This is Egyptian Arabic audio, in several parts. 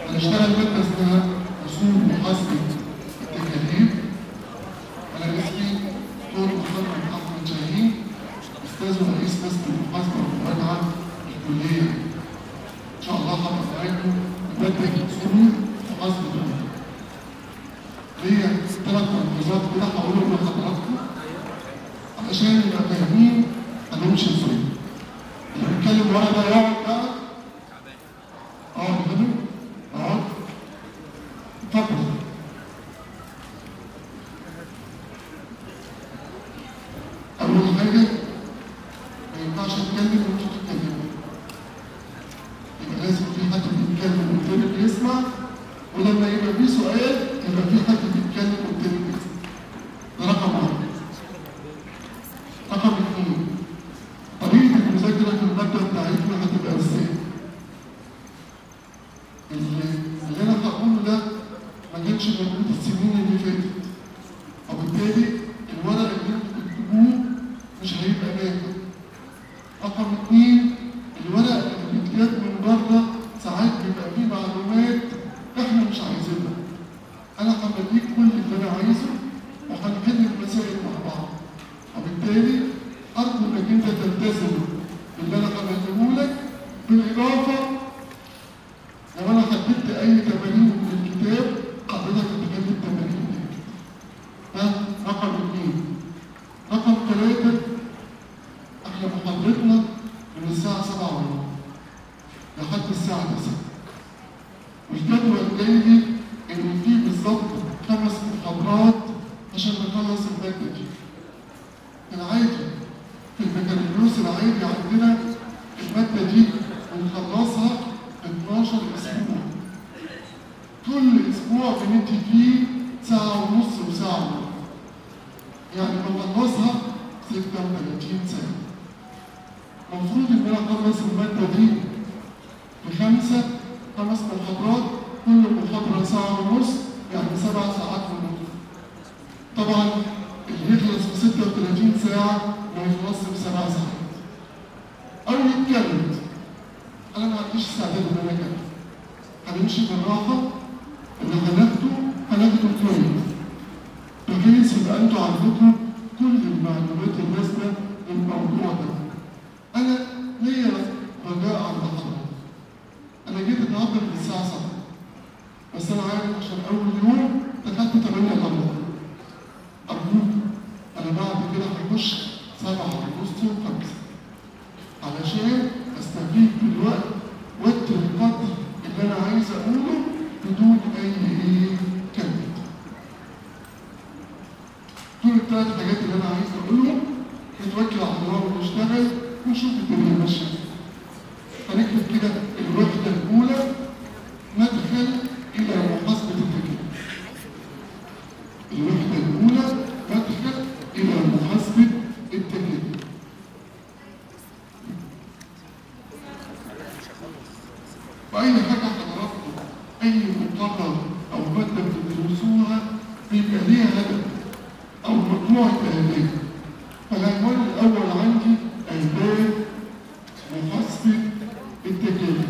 هنشتغل مادة اسمها أصول محاسبة التكاليف أنا اسمي دكتور محمد أحمد شاهين أستاذ ورئيس قسم المحاسبة والمراجعة الكلية إن شاء الله هبقى معاكم مادة أصول محاسبة التكاليف هي ثلاث ملحوظات كده هقولهم لحضراتكم علشان نبقى فاهمين هنمشي ازاي. اللي بيتكلم ورا ده يقعد بقى اقعد كده اقعد اتفضل أول حاجة ما ينفعش أتكلم وأنتوا تتكلموا يبقى لازم في حد بيتكلم والتاني بيسمع ولما يبقى في سؤال يبقى في حد بيتكلم والتاني بيسمع ده رقم واحد رقم اثنين طريقة المذاكرة في المادة بتاعتنا هتبقى ازاي؟ اللي اللي أنا هقوله ده ما كانش موجود السنين اللي فاتت وبالتالي الورق اللي انتوا بتكتبوه مش هيبقى نافع رقم اثنين الورق اللي بيتجاب من بره ساعات بيبقى فيه معلومات احنا مش عايزينها انا هبديك كل اللي انا عايزه وهنحل المسائل مع بعض وبالتالي ارجو انك انت تلتزم باللي انا هبديه لك بالاضافه لو انا حددت اي تمارين من الكتاب حضرتك تحل التمارين دي ده رقم اثنين رقم ثلاثة احنا محاضرتنا من الساعة سبعة وربع لحد الساعة تسعة والجدول جاي لي ان في بالظبط خمس محاضرات عشان نخلص المادة دي العادي في البكالوريوس العادي عندنا المادة دي بنخلصها في 12 اسبوع كل اسبوع بندي فيه ساعة ونص وساعة ونص يعني بخلصها 36 سنة المفروض ان انا اخلص المادة دي في خمسة خمس محاضرات كل محاضرة ساعة ونص يعني سبع ساعات ونص طبعا اللي يخلص في 36 ساعة ما يخلصش في سبع ساعات أو يتكلم أنا ما عنديش استعداد إن أنا أتكلم هنمشي بالراحة اللي هناخده هناخده كويس بحيث يبقى انتوا عندكم كل المعلومات اللازمه للموضوع ده. انا ليا رجاء عند حضرتك. انا جيت النهارده من الساعه 7 بس انا عارف عشان اول يوم دخلت 8 الا ربع. ارجوك انا بعد كده هخش 7 ونص و5 علشان استفيد بالوقت وقت القدر اللي انا عايز اقوله بدون اي ايه كلمه. دول الثلاث حاجات اللي انا عايز اقولهم نتوكل على الله ونشتغل ونشوف الدنيا ماشيه هنكتب كده الوحده الاولى مدخل الى محاسبه التكاليف الوحده الاولى مدخل الى محاسبه التكاليف واي حاجه حضراتكم اي مقرر او ماده بتدرسوها بيبقى ليها هدف أو مجموعة أهداف فالعنوان الأول عندي أهداف محاسبة التكاليف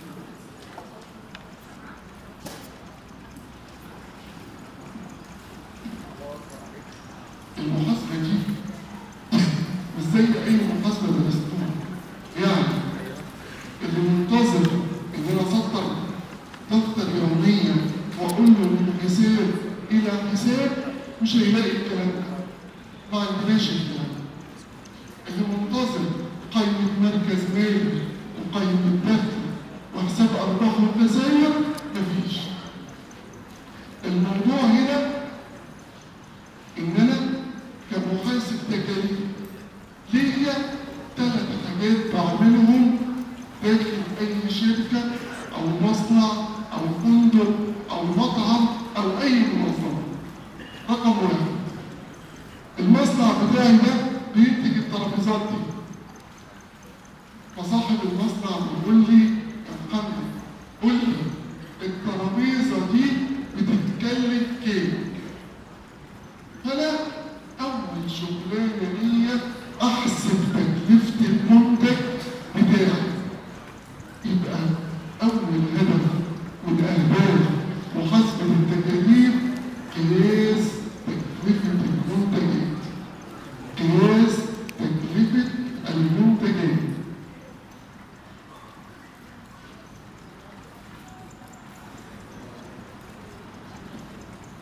المحاسبة دي مش زي أي محاسبة درستوها يعني اللي منتظر إن أنا أسطر دفتر يوميا وأقول له من حساب إلى حساب مش هيلاقي الكلام ده ما عندناش الكلام ده اللي منتظر قيمة مركز مالي وقيمة دخل وحساب أرباح وخسائر مفيش الموضوع هنا إن أنا كمحاسب تكاليف ليا ثلاث حاجات بعملهم داخل أي شركة أو مصنع أو فندق أو مطعم أو أي منظمة رقم واحد المصنع بتاعي ده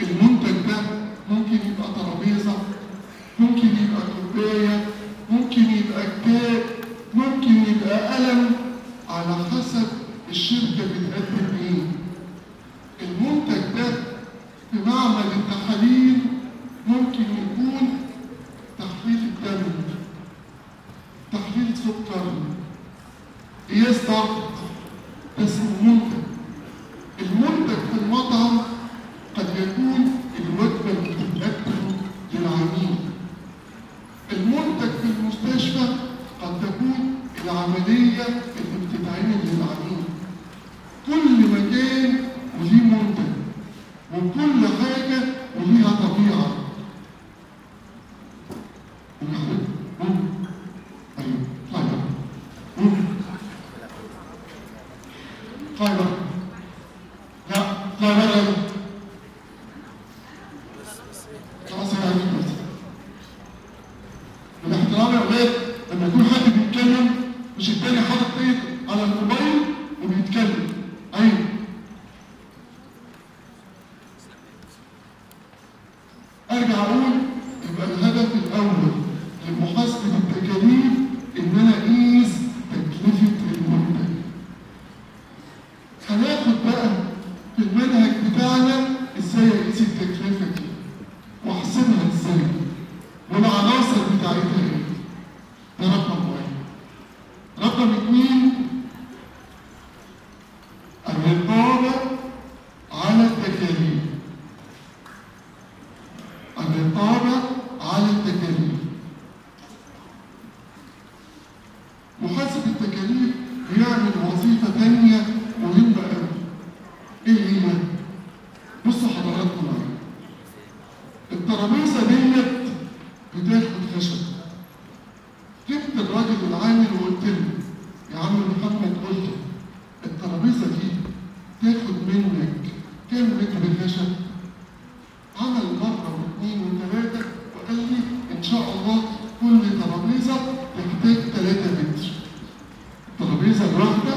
المنتج ده ممكن يبقى ترابيزه ممكن يبقى كوبايه ممكن يبقى كتاب ممكن يبقى قلم على حسب الشركه بتقدم ايه المنتج ده في معمل التحاليل ممكن يكون تحليل الدم تحليل سكر قياس ضغط ده اسمه منتج المنتج في المطعم قد يكون الوجبه اللي بتتقدم للعميل المنتج في المستشفى قد تكون العمليه اللي بتتعمل للعميل كل مكان وليه منتج وكل حاجه وليها طبيعه وناخد قوم ايوه طيب قوم طيب لا لا لا لا خلاص يا عزيزي بس بالاحترام يا اولاد لما يكون حد بيتكلم مش التاني حاطط ايد على الموبايل وبيتكلم ايوه ارجع اقول يبقى الهدف الاول لمحاسبه التكاليف ان انا اقيس تكلفه المنتج هناخد بقى في المنهج بتاعنا ازاي اقيس التكلفه دي واحسبها ازاي والعناصر بتاعتها ايه ده رقم واحد رقم اثنين الرقابه على التكاليف الرقابه على التكاليف محاسب التكاليف بيعمل وظيفه تانيه مهمه قوي ايه هي بصوا حضراتكم معايا الترابيزه ديت بتاخد خشب جبت الراجل العامل وقلت له يا عم محمد قلت له الترابيزه دي تاخد منك كام متر خشب عمل مره واثنين وثلاثه وقال لي ان شاء الله كل ترابيزه تحتاج 3 متر الترابيزه الواحده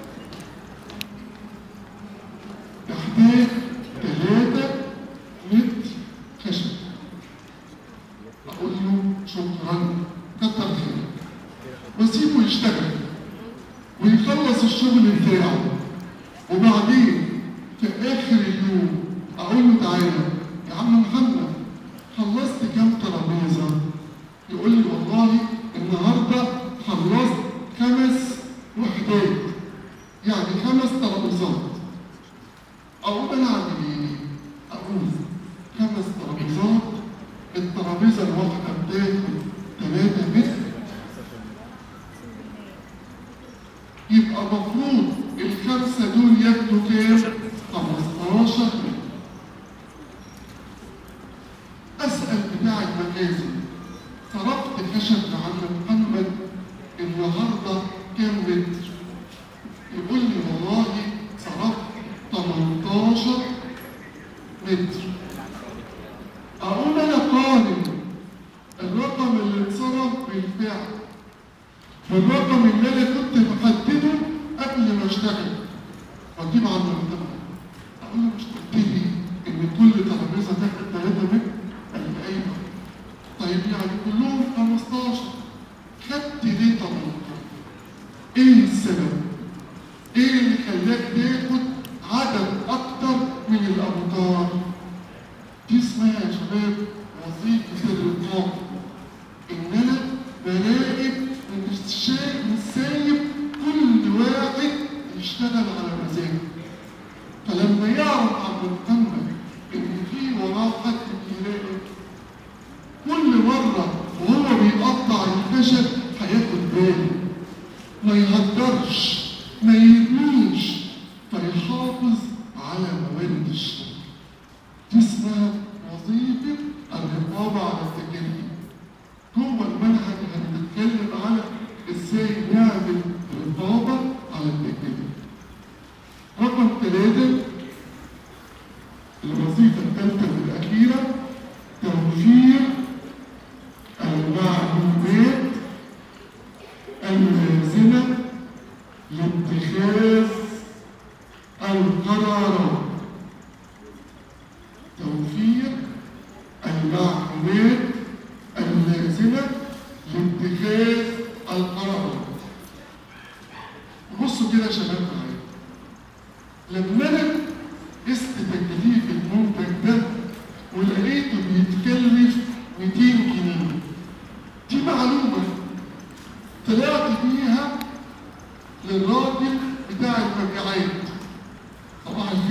تحتاج 3 متر خشب اقول له شكرا كتر خيرك واسيبه يشتغل ويخلص الشغل بتاعه وبعدين في اخر اليوم اقول له تعالى يا عم محمد خلصت كام ترابيزه يقول لي والله النهارده خلصت خمس وحدات يعني خمس ترابيزات اقول انا اعمل ايه؟ اقول خمس ترابيزات الترابيزه الواحده بتاخد 3 متر يبقى المفروض الخمسه دول ياخدوا كام؟ 15 متر اسال بتاع المخازن صرفت خشب لعم محمد النهارده كام متر؟ يقول لي والله صرفت 18 متر اقول انا قارن الرقم اللي اتصرف بالفعل بالرقم اللي انا كنت محدده قبل ما اشتغل واجيب عم محمد اقول له مش قلت لي ان كل ترابيزه تاخد 3 متر؟ قال لي ايوه طيب يعني كلهم 15 خدت ليه 18 ايه السبب؟ ايه اللي خلاك تاخد عدد اكتر من الامتار؟ دي اسمها يا شباب وظيفه الرقابه ان انا براقب مش شايف مش سايب كل واحد يشتغل على مزاجه فلما يعرف عبد محمد ان في وراه حد بيراقب كل مرة وهو بيقطع الخشب هياخد باله ما يهدرش ما يرميش فيحافظ على موارد الشغل دي اسمها وظيفة الرقابة على التكاليف جوه المنهج هنتكلم على ازاي نعمل رقابة على التكاليف رقم ثلاثة الوظيفة الثالثة والأخيرة توفير المعلومات اللازمة لاتخاذ القرارات توفير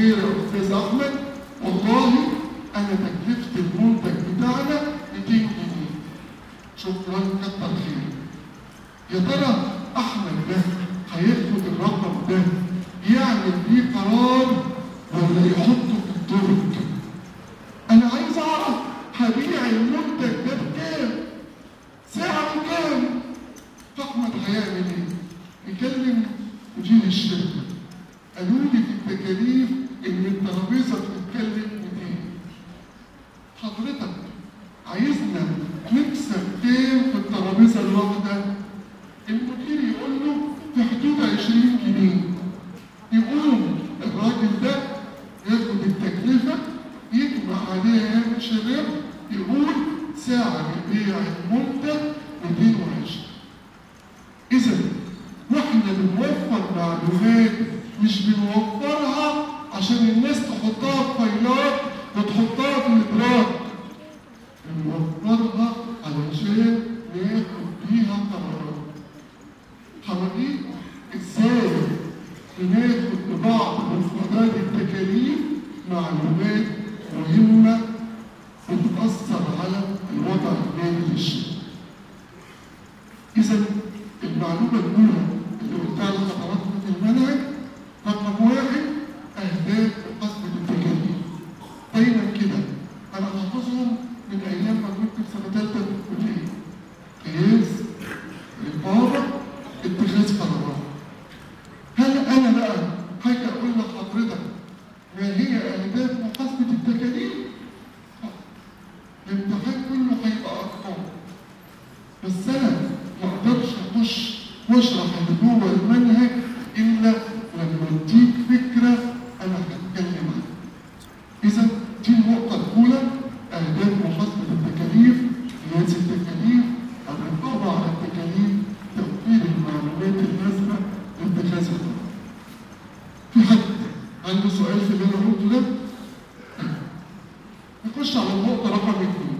خير يا استاذ احمد والله انا تكلفه المنتج بتاعنا 200 جنيه شكرا كتر خير يا ترى احمد ده هياخد الرقم ده يعمل بيه قرار ولا يحطه في الدرج انا عايز اعرف هبيع المنتج ده بكام سعره كام احمد هيعمل ايه يكلم مدير الشركه قالوا لي في التكاليف ان الترابيزه بتتكلم 200 حضرتك عايزنا نكسب كام في الترابيزه الواحده المدير يقول له في حدود 20 جنيه يقوم الراجل ده ياخد التكلفه يجمع عليها يعمل شباب يقول سعر بيع المنتج 220 اذا واحنا بنوفر معلومات مش بنوفرها عشان الناس تحطها في فايلات وتحطها في الادراج بنوفرها علشان ناخد بيها قرارات هوريك ازاي بناخد ببعض مفردات التكاليف معلومات مهمه بتأثر على الوضع المالي للشركه. إذا المعلومة الأولى اللي قلتها لحضراتكم في المنهج رقم واحد أهداف محاسبة التكاليف. دايما كده أنا حافظهم من أيام ما كنت في سنة ثالثة في الكلية. قياس رقابة اتخاذ قرارات. هل أنا بقى هاجي أقول لحضرتك ما هي أهداف محاسبة التكاليف؟ الامتحان كله هيبقى أرقام. بس انا ما اقدرش اخش واشرح اللي جوه المنهج الا لما اديك فكره انا هتكلم عنها. اذا دي النقطه الاولى اهداف محاسبه التكاليف قياس التكاليف الرقابه على التكاليف توفير المعلومات اللازمه لاتخاذ القرار. في حد عنده سؤال في اللي انا قلته ده؟ نخش على النقطه رقم اثنين.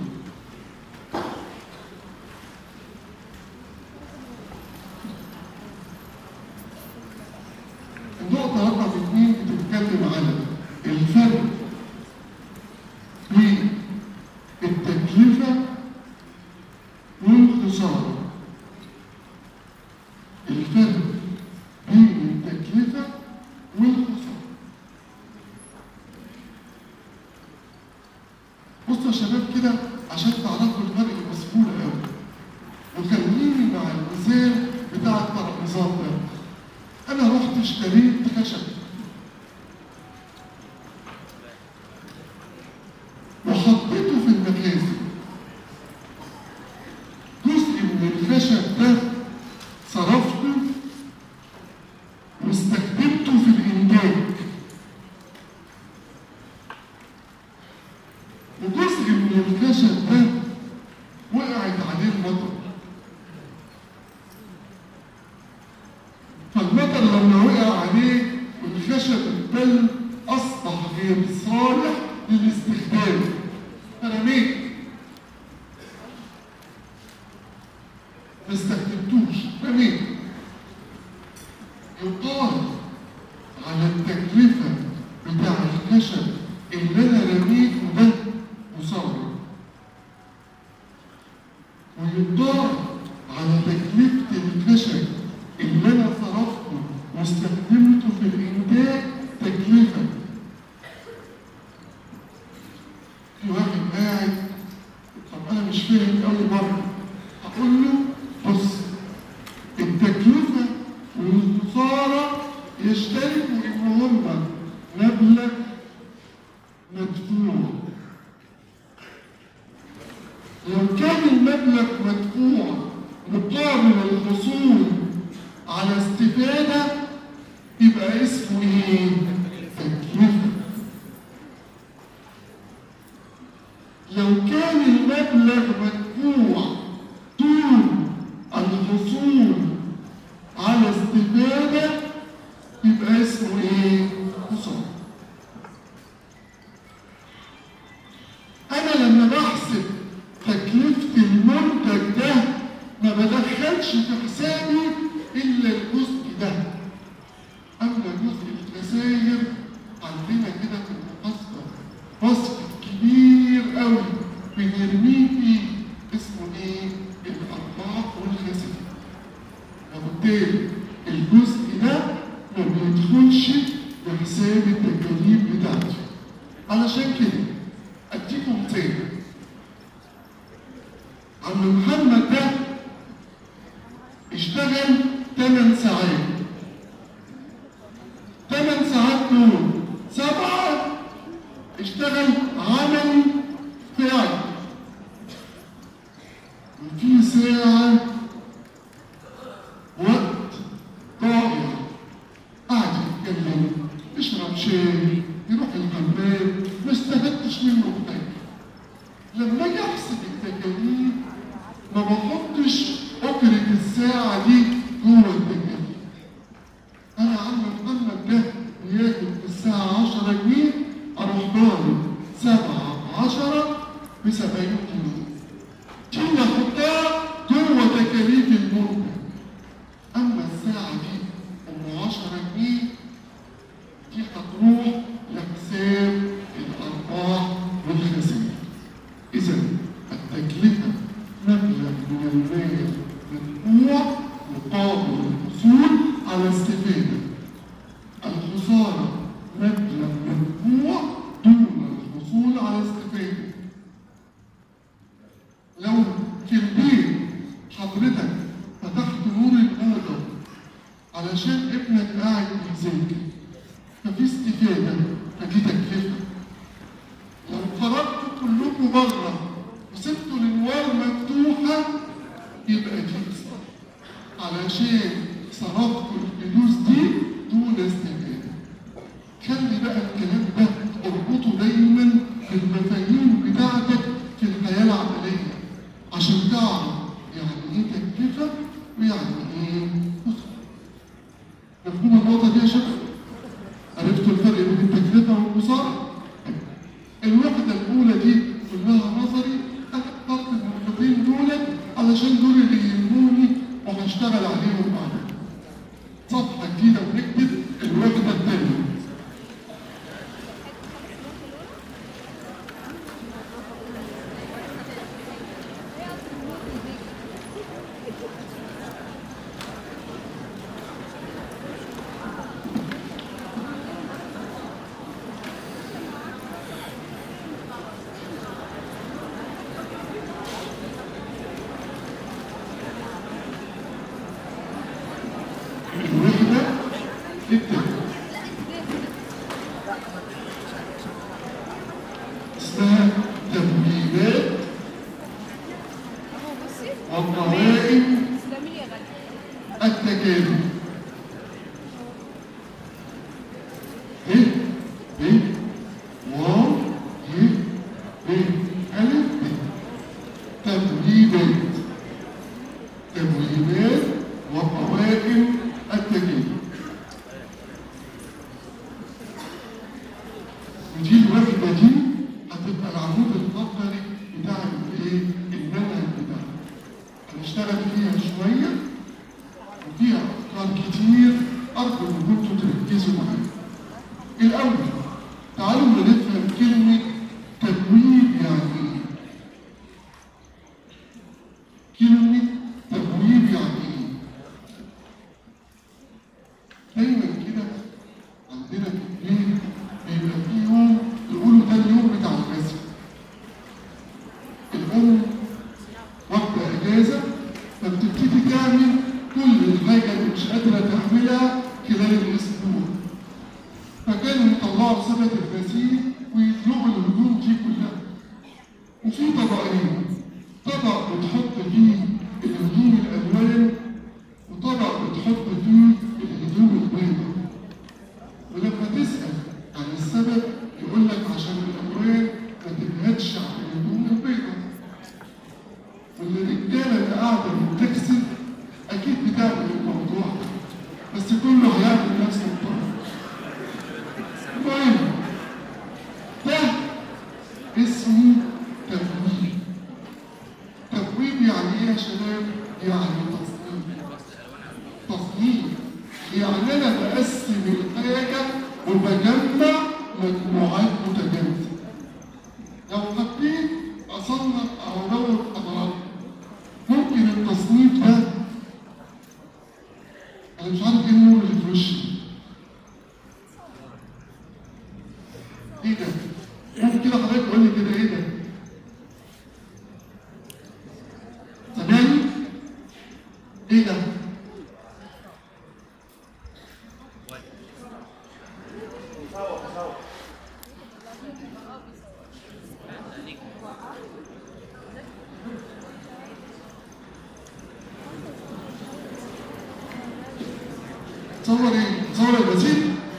النقطة رقم اثنين بتتكلم على الفرق بين التكلفة والخسارة. الفرق بين التكلفة والخسارة. بصوا يا شباب كده عشان تعرفوا الفرق بسهولة قوي. وخليني مع المثال بتاع الترابيزات ده. انا رحت اشتريت خشب وحطيته في المخازن جزء من الخشب ده صرفته واستخدمته في الانتاج وجزء من الخشب ده وقعت عليه المطر فالمطر لما وقع عليه والخشب اتبل اصبح غير صالح للاستخدام فرميت ما استخدمتوش رميت يقال على التكلفة بتاع الخشب اللي انا رميته ده مصور ويقال على تكلفة الخشب اللي انا صرفته واستخدمته في الانتاج تكلفه في واحد قاعد طب انا مش فاهم قوي برضه هقول له بص التكلفه والخساره يشتركوا ان هما مبلغ مدفوع لو كان المبلغ مدفوع مقابل الحصول على استفادة يبقى اسمه ايه؟ تكلفة. لو كان المبلغ مدفوع دون الحصول على استفادة يبقى اسمه ايه؟ خسارة. أنا لما بحسب تكلفة المنتج ده ما بدخلش في حسابي إلا الجزء ده. أما جزء الخسائر عندنا بيرميه فيه اسمه ايه؟ الارباح والخسائر وبالتالي الجزء ده ما بيدخلش بحساب التكاليف بتاعتي علشان كده اديكم مثال عم محمد ده اشتغل 8 ساعات 8 ساعات دول سبعة اشتغل عملي فعلي وفي ساعة وقت ضائع قاعد يتكلم يشرب شاي يروح الحمام ما استفدتش منه بحاجة لما اجي احسب التكاليف ما بحطش اجرة الساعة دي جوه التكاليف انا عم محمد ده بياخد في الساعة 10 جنيه اروح ضارب 7 10 ب 70 جنيه دي احطها جوه تكاليف المنتج اما الساعة دي ام 10 جنيه دي هتروح لحساب الارباح والخسائر اذا التكلفة مبلغ من المال مدفوع مقابل الحصول على استفادة الخسارة مبلغ مدفوع دون الحصول على استفادة لو في البيت حضرتك فتحت نور الأوضة علشان ابنك قاعد بيذاكر ففي استفادة فدي تكلفة لو خرجتوا كلكم بره وسبتوا الانوار مفتوحه يبقى دي إصرار. علشان صرفتوا الفلوس دي دون استفاده خلي بقى الكلام ده اربطه دايما في المفاهيم بتاعتك في الحياه العمليه عشان تعرف يعني ايه تكلفه ويعني ايه خساره مفهوم النقطه دي يا شباب؟ عرفتوا الفرق بين التكلفه والخساره؟ الوحدة الأولى دي كلها نظري أنا اخترت النقطتين دول علشان دول اللي يهموني وهشتغل عليهم بعدين. صفحة جديدة ونكتب الوحدة الثانية. الوحدة الثانية. اسمها تبويبات وقوائم التكاليف. ه ب واو ي ب ألف ب تبويبات تبويبات وقوائم التكاليف ودي الوحدة دي هتبقى العمود الفقري بتاع الايه؟ المنهج بتاعنا. هنشتغل فيها شوية وفيها أفكار كتير أرجو إن كنتوا تركزوا معايا. الأول تعالوا نفهم كلمة تبويب يعني إيه؟ كلمة تبويب يعني إيه؟ دايما كده عندنا في البيت بيبقى في يوم يقولوا ده اليوم بتاع المسجد. الأم واخدة إجازة فبتبتدي تعمل كل الحاجة اللي مش قادرة تعملها خلال الأسبوع. فكانوا يطلعوا سبت الغسيل ويطلقوا الهدوم دي كلها. وفي طبقين طبق بتحط فيه الهدوم الألوان وطبق بتحط فيه الهدوم البيضاء. ولما تسأل عن السبب يقول لك عشان الألوان ما تبهتش عن الهدوم البيضاء. والرجالة اللي قاعدة بتغسل أكيد بتعمل الموضوع ده. بس كله هيعمل نفس الطريقة. المهم ده اسمه تبويب. تبويب يعني ايه يا شباب؟ يعني تصنيف. تصنيف يعني انا بقسم الحاجه وبجمع مجموعات متجانسه لو حبيت اصنف ايه ده؟ ممكن كده حضرتك تقول لي كده ايه ده؟ سامعني؟ ايه ده؟ تصور ايه؟ تصور البسيط؟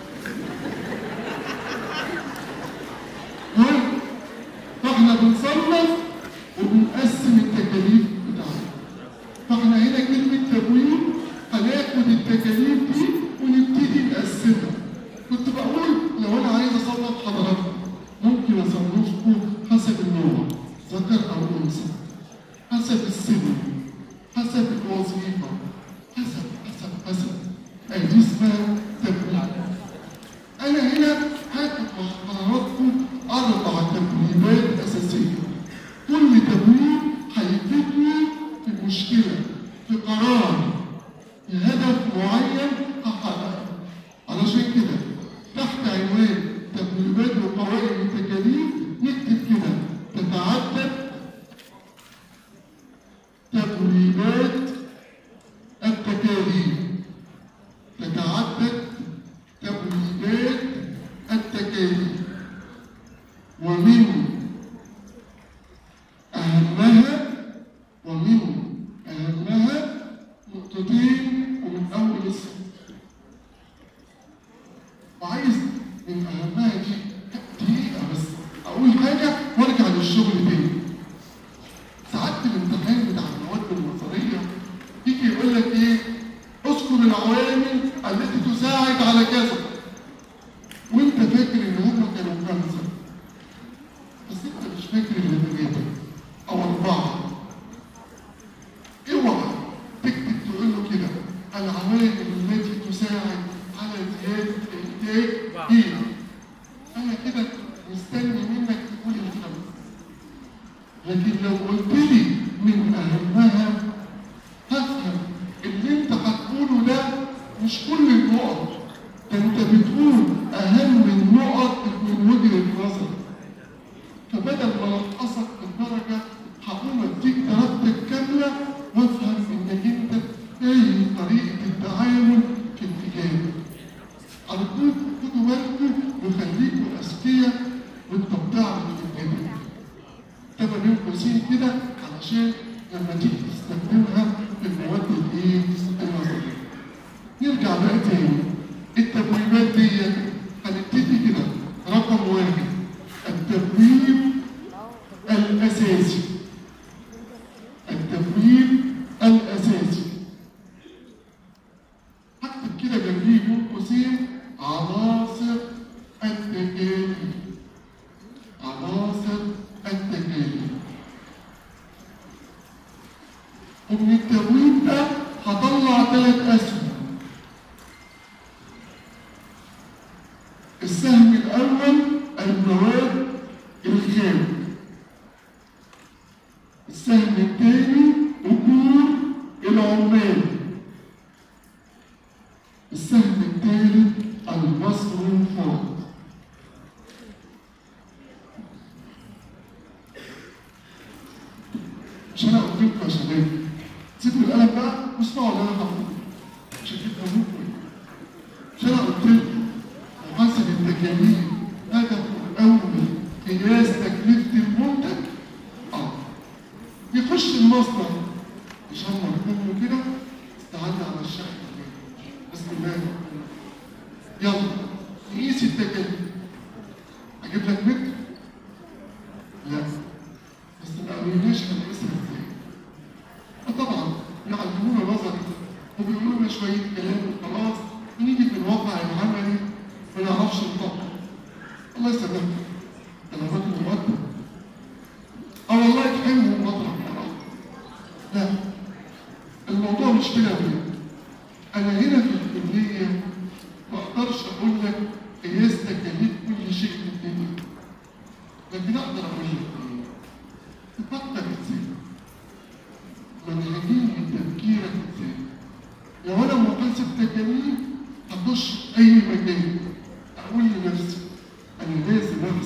المهم فاحنا بنصنف وبنقسم التكاليف بتاعتنا فاحنا هنا كلمة تمويل هناخد التكاليف دي ونبتدي نقسمها كنت بقول لو انا عايز اصنف حضراتكم ممكن اصنفكم حسب النوع ذكر او انثى حسب السن حسب الوظيفة حسب حسب حسب ادي اسمها تمويل انا هنا هاخد مع حضراتكم اربع تمويلات اساسيه كل تمويل هيفيدني في مشكله في قرار في هدف معين هحققه علشان كده تحت عنوان تمويلات وقوائم التكاليف نكتب كده تتعدد تمويلات التكاليف تتعدد تمويلات التكاليف ومن أهمها ومن أهمها نقطتين ومن أول الصف وعايز من أهمها دي دقيقة بس أقول حاجة وأرجع للشغل تاني ساعات الامتحان بتاع المواد النظرية يجي يقول لك إيه اذكر العوامل التي تساعد على كذا وانت فاكر ان هم كانوا خمسه بس انت مش فاكر الا ثلاثه او اربعه اوعى تكتب تقول له كده العوامل التي تساعد على زياده الانتاج هي انا كده مستني منك تقول الخمسه لكن لو قلت لي من اهمها هفهم اللي انت هتقوله ده مش كل النقط ده انت بتقول اهم النقط من وجهه نظر فبدل ما انقصك الدرجه هقوم اديك درجتك كامله وافهم انك انت ايه طريقه التعامل في التجاره ارجوكم خدوا بالكم وخليكم اذكياء وانتوا بتعملوا في الجامعه كتبها بين قوسين كده علشان لما تيجي تستخدمها في المواد الايه النظريه. نرجع بقى تاني التبويبات دي هنبتدي كده رقم واحد التبويب الاساسي التبويب الاساسي هكتب كده جنبيه بين قوسين عناصر التكاليف عناصر التكاليف ومن التمويل ده هطلع ثلاث اسهم السهم الاول المواد الخام السهم الثاني اجور العمال السهم الثالث المصروفات مش انا قلت لكم يا شباب سيبوا القلم بقى واسمعوا اللي انا هقوله مش هتفهموكم مش انا قلت لكم محاسب التكاليف هدفه الاول قياس تكلفه المنتج اه يخش المصنع يشمر منه كده استعد على الشقه بسم الله الرحمن الرحيم يلا نقيس التكاليف اجيب لك متر لا بس ما قالولناش هنقيسها ازاي فطبعا يعلمونا نظري وبيقولوا لنا شويه كلام وخلاص ونيجي في الواقع العملي ما نعرفش نطبق الله يسامحك انا راجل مؤدب اه والله تحبه مطرح لا الموضوع مش كده بيه انا هنا في الكليه ما اقدرش اقول لك قياس تكاليف كل شيء في الدنيا لكن اقدر اقول لك ايه تفكر ازاي منهجين تفكيرك ازاي لو انا محاسب تكاليف هخش اي مكان اقول لنفسي انا لازم احسب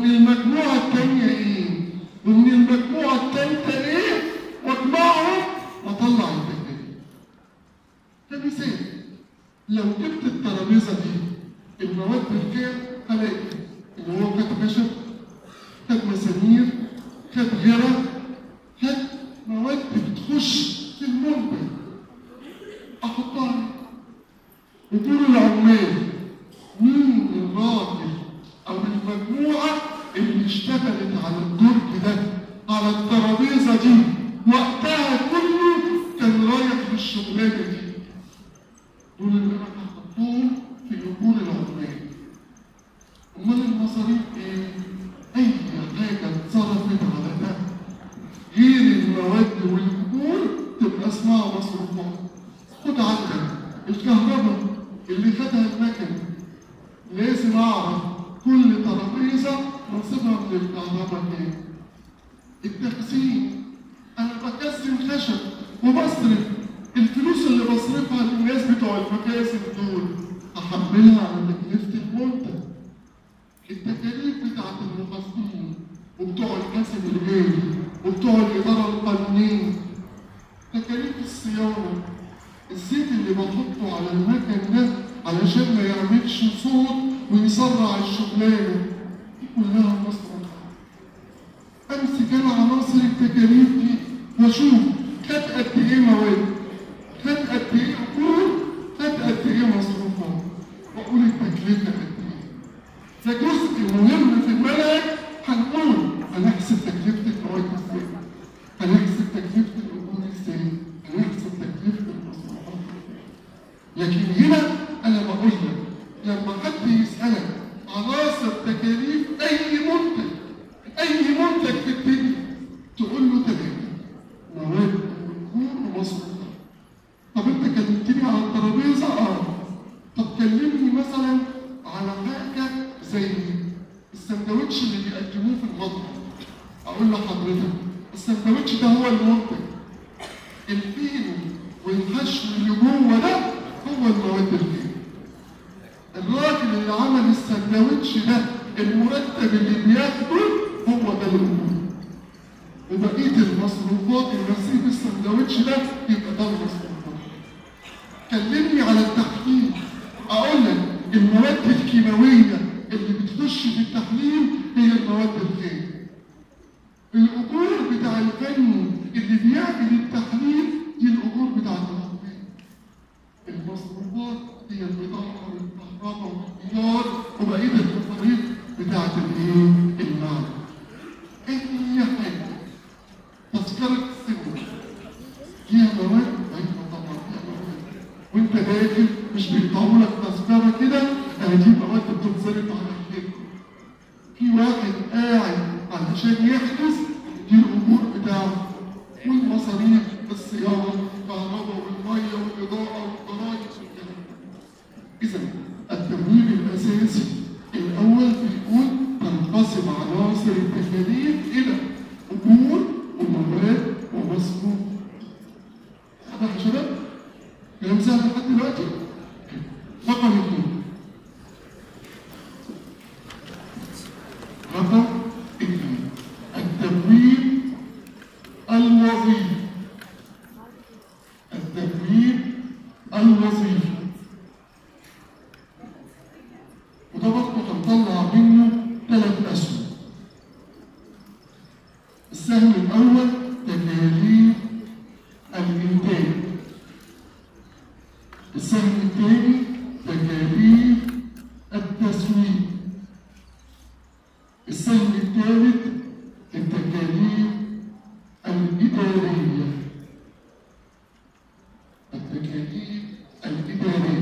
المجموعة التانية ايه ومن المجموعة التالتة ايه واجمعهم واطلع التكاليف كمثال لو جبت الترابيزة دي المواد بالكام هلاقي ان هو كانت خشب كانت مسامير كانت غيرة كانت مواد بتخش في المنتج احطها وطول العمال مين الراجل او المجموعه اللي اشتغلت على الدرج ده على الترابيزه دي وقتها كله كان رايح للشغلانه دي دول اللي انا هحطهم في اجور العمال امال المصاريف ايه؟ اي حاجه اتصرفت على ده غير المواد والاجور تبقى اسمها مصروفات خد عندك الكهرباء اللي خدها المكن لازم اعرف كل ترابيزه نصيبها من الكهرباء كام التخزين انا بكسم خشب وبصرف الفلوس اللي بصرفها للناس بتوع المكاسب دول احملها على تكلفه المنتج التكاليف بتاعت المخزنين وبتوع الكسب الجاري وبتوع الاداره القانونيه تكاليف الصيانه الزيت اللي بحطه على المكن ده علشان ما يعملش صوت ويسرع الشغلانه دي كلها مصروفات امسك انا عناصر التكاليف دي واشوف خد قد ايه مواد خد قد ايه اجور خد قد ايه مصروفات واقول التكلفه قد ايه ده جزء مهم في المنهج هنقول هنحسب تكلفه المواد ازاي هنحسب تكلفه الاجور ازاي هنحسب تكلفه المصروفات لكن هنا انا بقول لك لما حد يسالك عناصر تكاليف اي منتج اي منتج في الدنيا تقول له ثلاثه مواد واجور ومصروفات طب انت كلمتني على الترابيزه اه طب كلمني مثلا على حاجه زي السندوتش اللي بيقدموه في المطعم اقول لحضرتك السندوتش ده هو المنتج الفيل والحشو اللي جوه ده هو المواد الفيل الراجل اللي عمل السندوتش ده المرتب اللي بياخده هو ده الأمور وبقية المصروفات اللي نسيب السندوتش ده يبقى ده المصروفات كلمني على التحليل اقول لك المواد الكيماويه اللي بتخش في التحليل هي المواد الخام الاجور بتاع الفني اللي بيعمل التحليل دي الاجور بتاع العمال المصروفات هي البضاعه والكهرباء والنار وبقيه المصاريف بتاعت الايه؟ المعدن اي حاجه تذكره السنه فيها مواد ايوه طبعا فيها مواد وانت داخل مش بيطلعوا لك تذكره كده اهي دي مواد بتتصرف على كده في واحد قاعد علشان يحجز دي الاجور بتاعه والمصاريف الصيانه والكهرباء والميه والاضاءه والضرايب والكلام ده. اذا التمويل الاساسي الاول بيقول تنقسم عناصر التكاليف الى اجور ومواد ومصروف واضح يا شباب؟ كلام سهل لحد دلوقتي؟ رقم اثنين رقم اثنين التمويل الوظيفي التمويل الوظيفي وده برضه هنطلع منه ثلاث اسهم السهم الاول تكاليف الانتاج السهم الثاني تكاليف التسويق السهم الثالث التكاليف الإدارية التكاليف الإدارية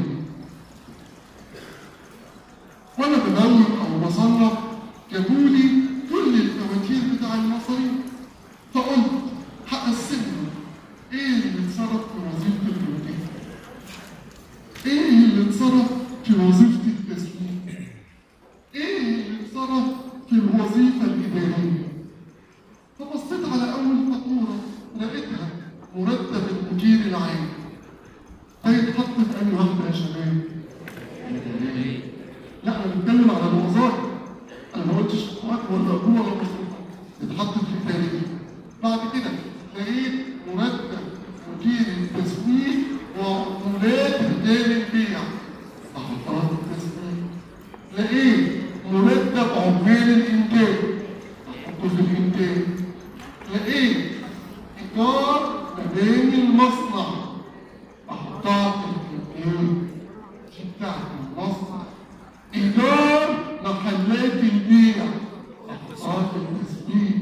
وأنا بدور أو بصنف جابولي كل الفواتير بتاع المصاريف فقلت هقسمهم إيه اللي اتصرف في وظيفة الإنتاج ايه اللي اتصرف في وظيفة التسويق؟ ايه اللي اتصرف في الوظيفة الإدارية؟ فبصيت على أول فاتورة لقيتها مرتب المدير العام. هيتحط في أي واحدة يا شباب؟ لا أنا بتكلم على الوظائف. أنا ما قلتش واحد ولا ابوه ولا مصروفه اتحط في التاريخ بعد كده لقيت مرتب مدير التسويق وعمولات رجال البيع احطها في التسويق لقيت مرتب عمال الانتاج احطه في الانتاج لقيت ايجار مباني المصنع احطها في الانتاج دي بتاعت المصنع ايجار محلات البيع احطها في التسويق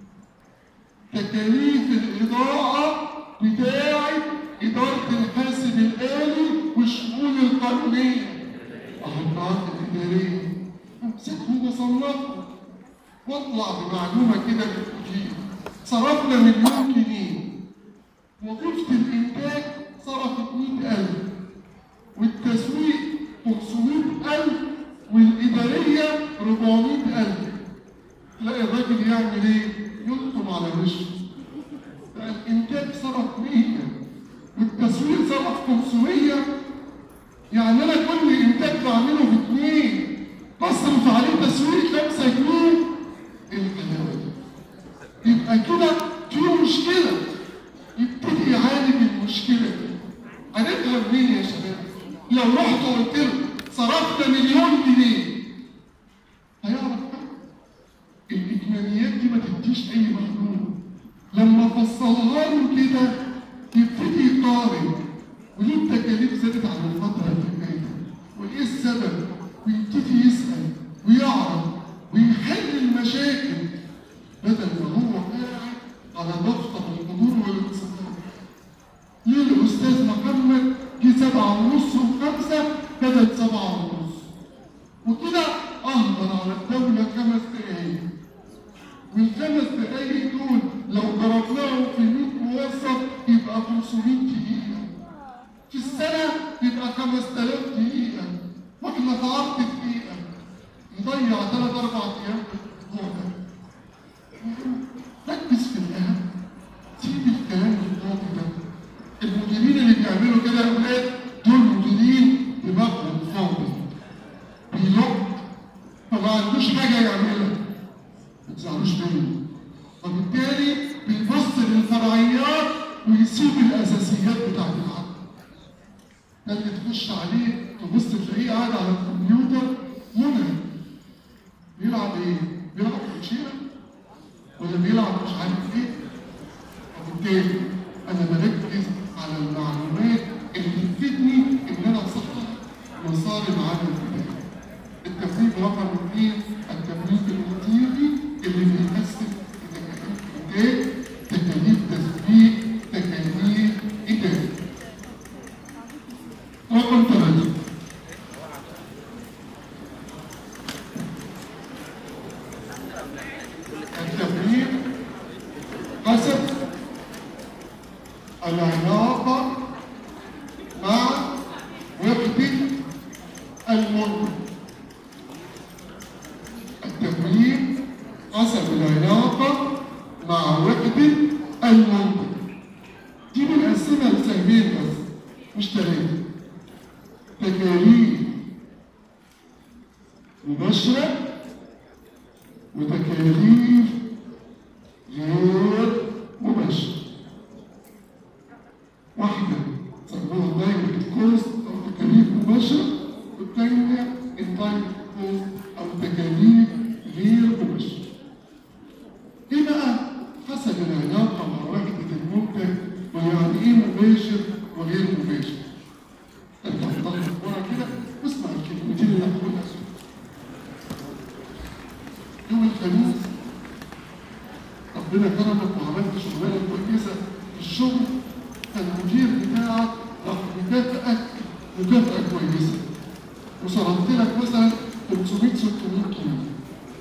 تكاليف الإضاءة بتاعة إدارة الحاسب الآلي والشؤون القانونية أحطها في الإدارية أمسكهم وأصنفهم وأطلع بمعلومة كده للمدير صرفنا مليون جنيه وظيفة الإنتاج صرفت 100000 والتسويق 500000 والإدارية 400000 تلاقي الراجل يعمل ايه؟ يلطم على وشه. ده الانتاج صرف 100 والتسويق صرف 500 يعني انا كل انتاج بعمله باثنين بصرف عليه تسويق 5 جنيه ايه الحلاوه دي؟ يبقى كده في مشكله يبتدي يعالج المشكله دي. هنفهم منين يا شباب؟ لو رحت وقلت له صرفنا مليون جنيه هيعرف بقى. الإجماليات دي ما تديش أي معلومة لما فصلها له كده يبتدي يقارن وليه التكاليف زادت عن الفترة اللي فاتت وإيه السبب ويبتدي يسأل ويعرف ويحل المشاكل بدل ما هو قاعد على دفتر الحضور والانصراف ليه الأستاذ محمد جه سبعة ونص وخمسة بدل سبعة ونص وكده أهدر على الدولة خمس دقايق والخمس دقايق دول لو ضربناهم في 100 موظف يبقى 500 دقيقة في السنة يبقى 5000 دقيقة واحنا في عرض دقيقة نضيع ثلاث أربع أيام في الأسبوع ده ركز في الأهم سيب الكلام الفاضي ده المديرين اللي بيعملوا كده يا أولاد دول مديرين دماغهم فاضي بيلق فما عندوش حاجة يعملها ما تزعلوش منه وبالتالي بيبص للفرعيات ويسيب الأساسيات بتاعت العقل ده اللي تخش عليه تبص تلاقيه قاعد على الكمبيوتر منهك بيلعب ايه؟ بيلعب كوتشينه ولا بيلعب مش عارف ايه وبالتالي انا بركز على المعلومات اللي تفيدني ان انا اصحح مسار العمل بتاعي التدريب رقم اثنين التدريب المديري اللي بيقسم تكاليف انتاج تكاليف تسويق تكاليف اداري رقم ثلاثة التدريب حسب العلاقة مع وحدة المنتج التدريب حسب العلاقة مع وحدة المنتج دي بنقسمها لسهمين بس مش ثلاثة تكاليف مباشرة وتكاليف غير مباشرة واحدة سموها دايركت كوست أو تكاليف مباشرة والتانية indirect كوست أو تكاليف غير مباشرة إيه بقى حسب العلاقة مع وحدة المنتج ويعني إيه مباشر وغير مباشر ارجع ضغط ورا كده واسمع الكلمتين اللي هقولها يوم الخميس ربنا كرمك وعملت شغلانه كويسه في الشغل المدير بتاعك راح مكافئك مكافاه كويسه وصرفت لك مثلا 500 600 جنيه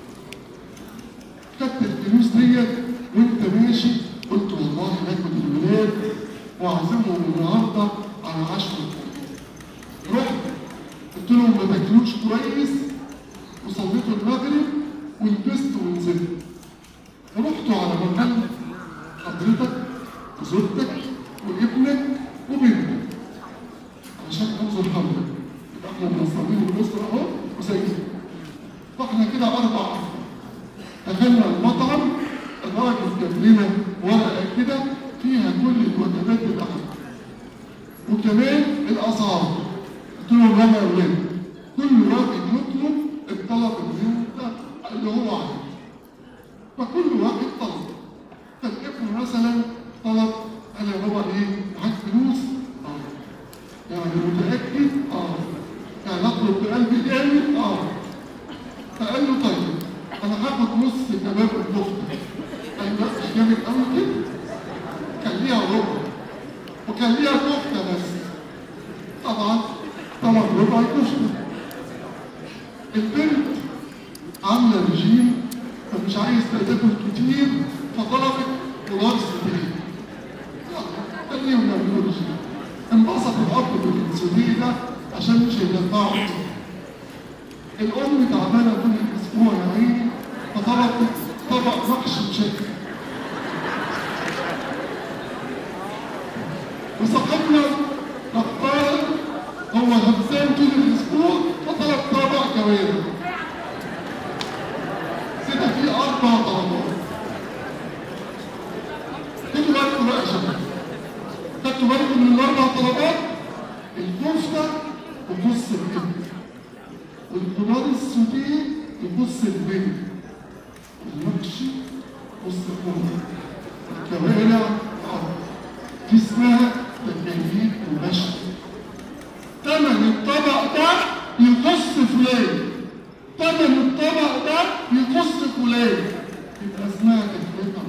خدت الفلوس ديت وانت ماشي قلت والله ناخد الولاد واعزمهم النهارده على عشرة رحت قلت لهم ما تاكلوش كويس وصليتوا المغرب ولبست ونزلت ورحتوا على مكان حضرتك وزوجتك وابنك وبنتك عشان انظر حولك يبقى احنا منظمين الاسره اهو وزي فاحنا كده اربع افراد دخلنا المطعم الراجل جاب لنا ورقه كده فيها كل الوجبات الاحد وكمان الاسعار قلت لهم يلا يا ولاد كل واحد يطلب الطلب اللي انت اللي هو عايزه فكل واحد طلب فالابن مثلا طلب قال يا بابا ايه معاك فلوس؟ اه يعني متأكد؟ اه يعني اطلب بقلبي جامد؟ اه فقال له طيب انا هاخد نص كباب الكفته قال له لا مش جامد قوي كده كان ليها ربع وكان ليها كفته بس طبعا طبعا ربع كفته البنت عامله رجيم فمش عايز تاكل كتير فطلبت خضار سوتيه يلا خليهم يعملوا رجيم انبسط الاب بالسوتيه ده عشان مش هيدفعوا الام تعبانه طول الاسبوع يا عيني فطلبت طبق محشي مشكل وصاحبنا نقال هو همسان طول الاسبوع فطلب طبق كوارع كده في اربع طلبات خدوا بالكم بقى يا شباب خدتوا بالكم من الاربع طلبات الكفته وبص الابن والخضار السوداء يبص البيت المحشي بص الخضار الكوارع اه دي اسمها تجميل ومشي تمن الطبق ده يخص فلان تمن الطبق ده يخص فلان يبقى اسمها تكلفة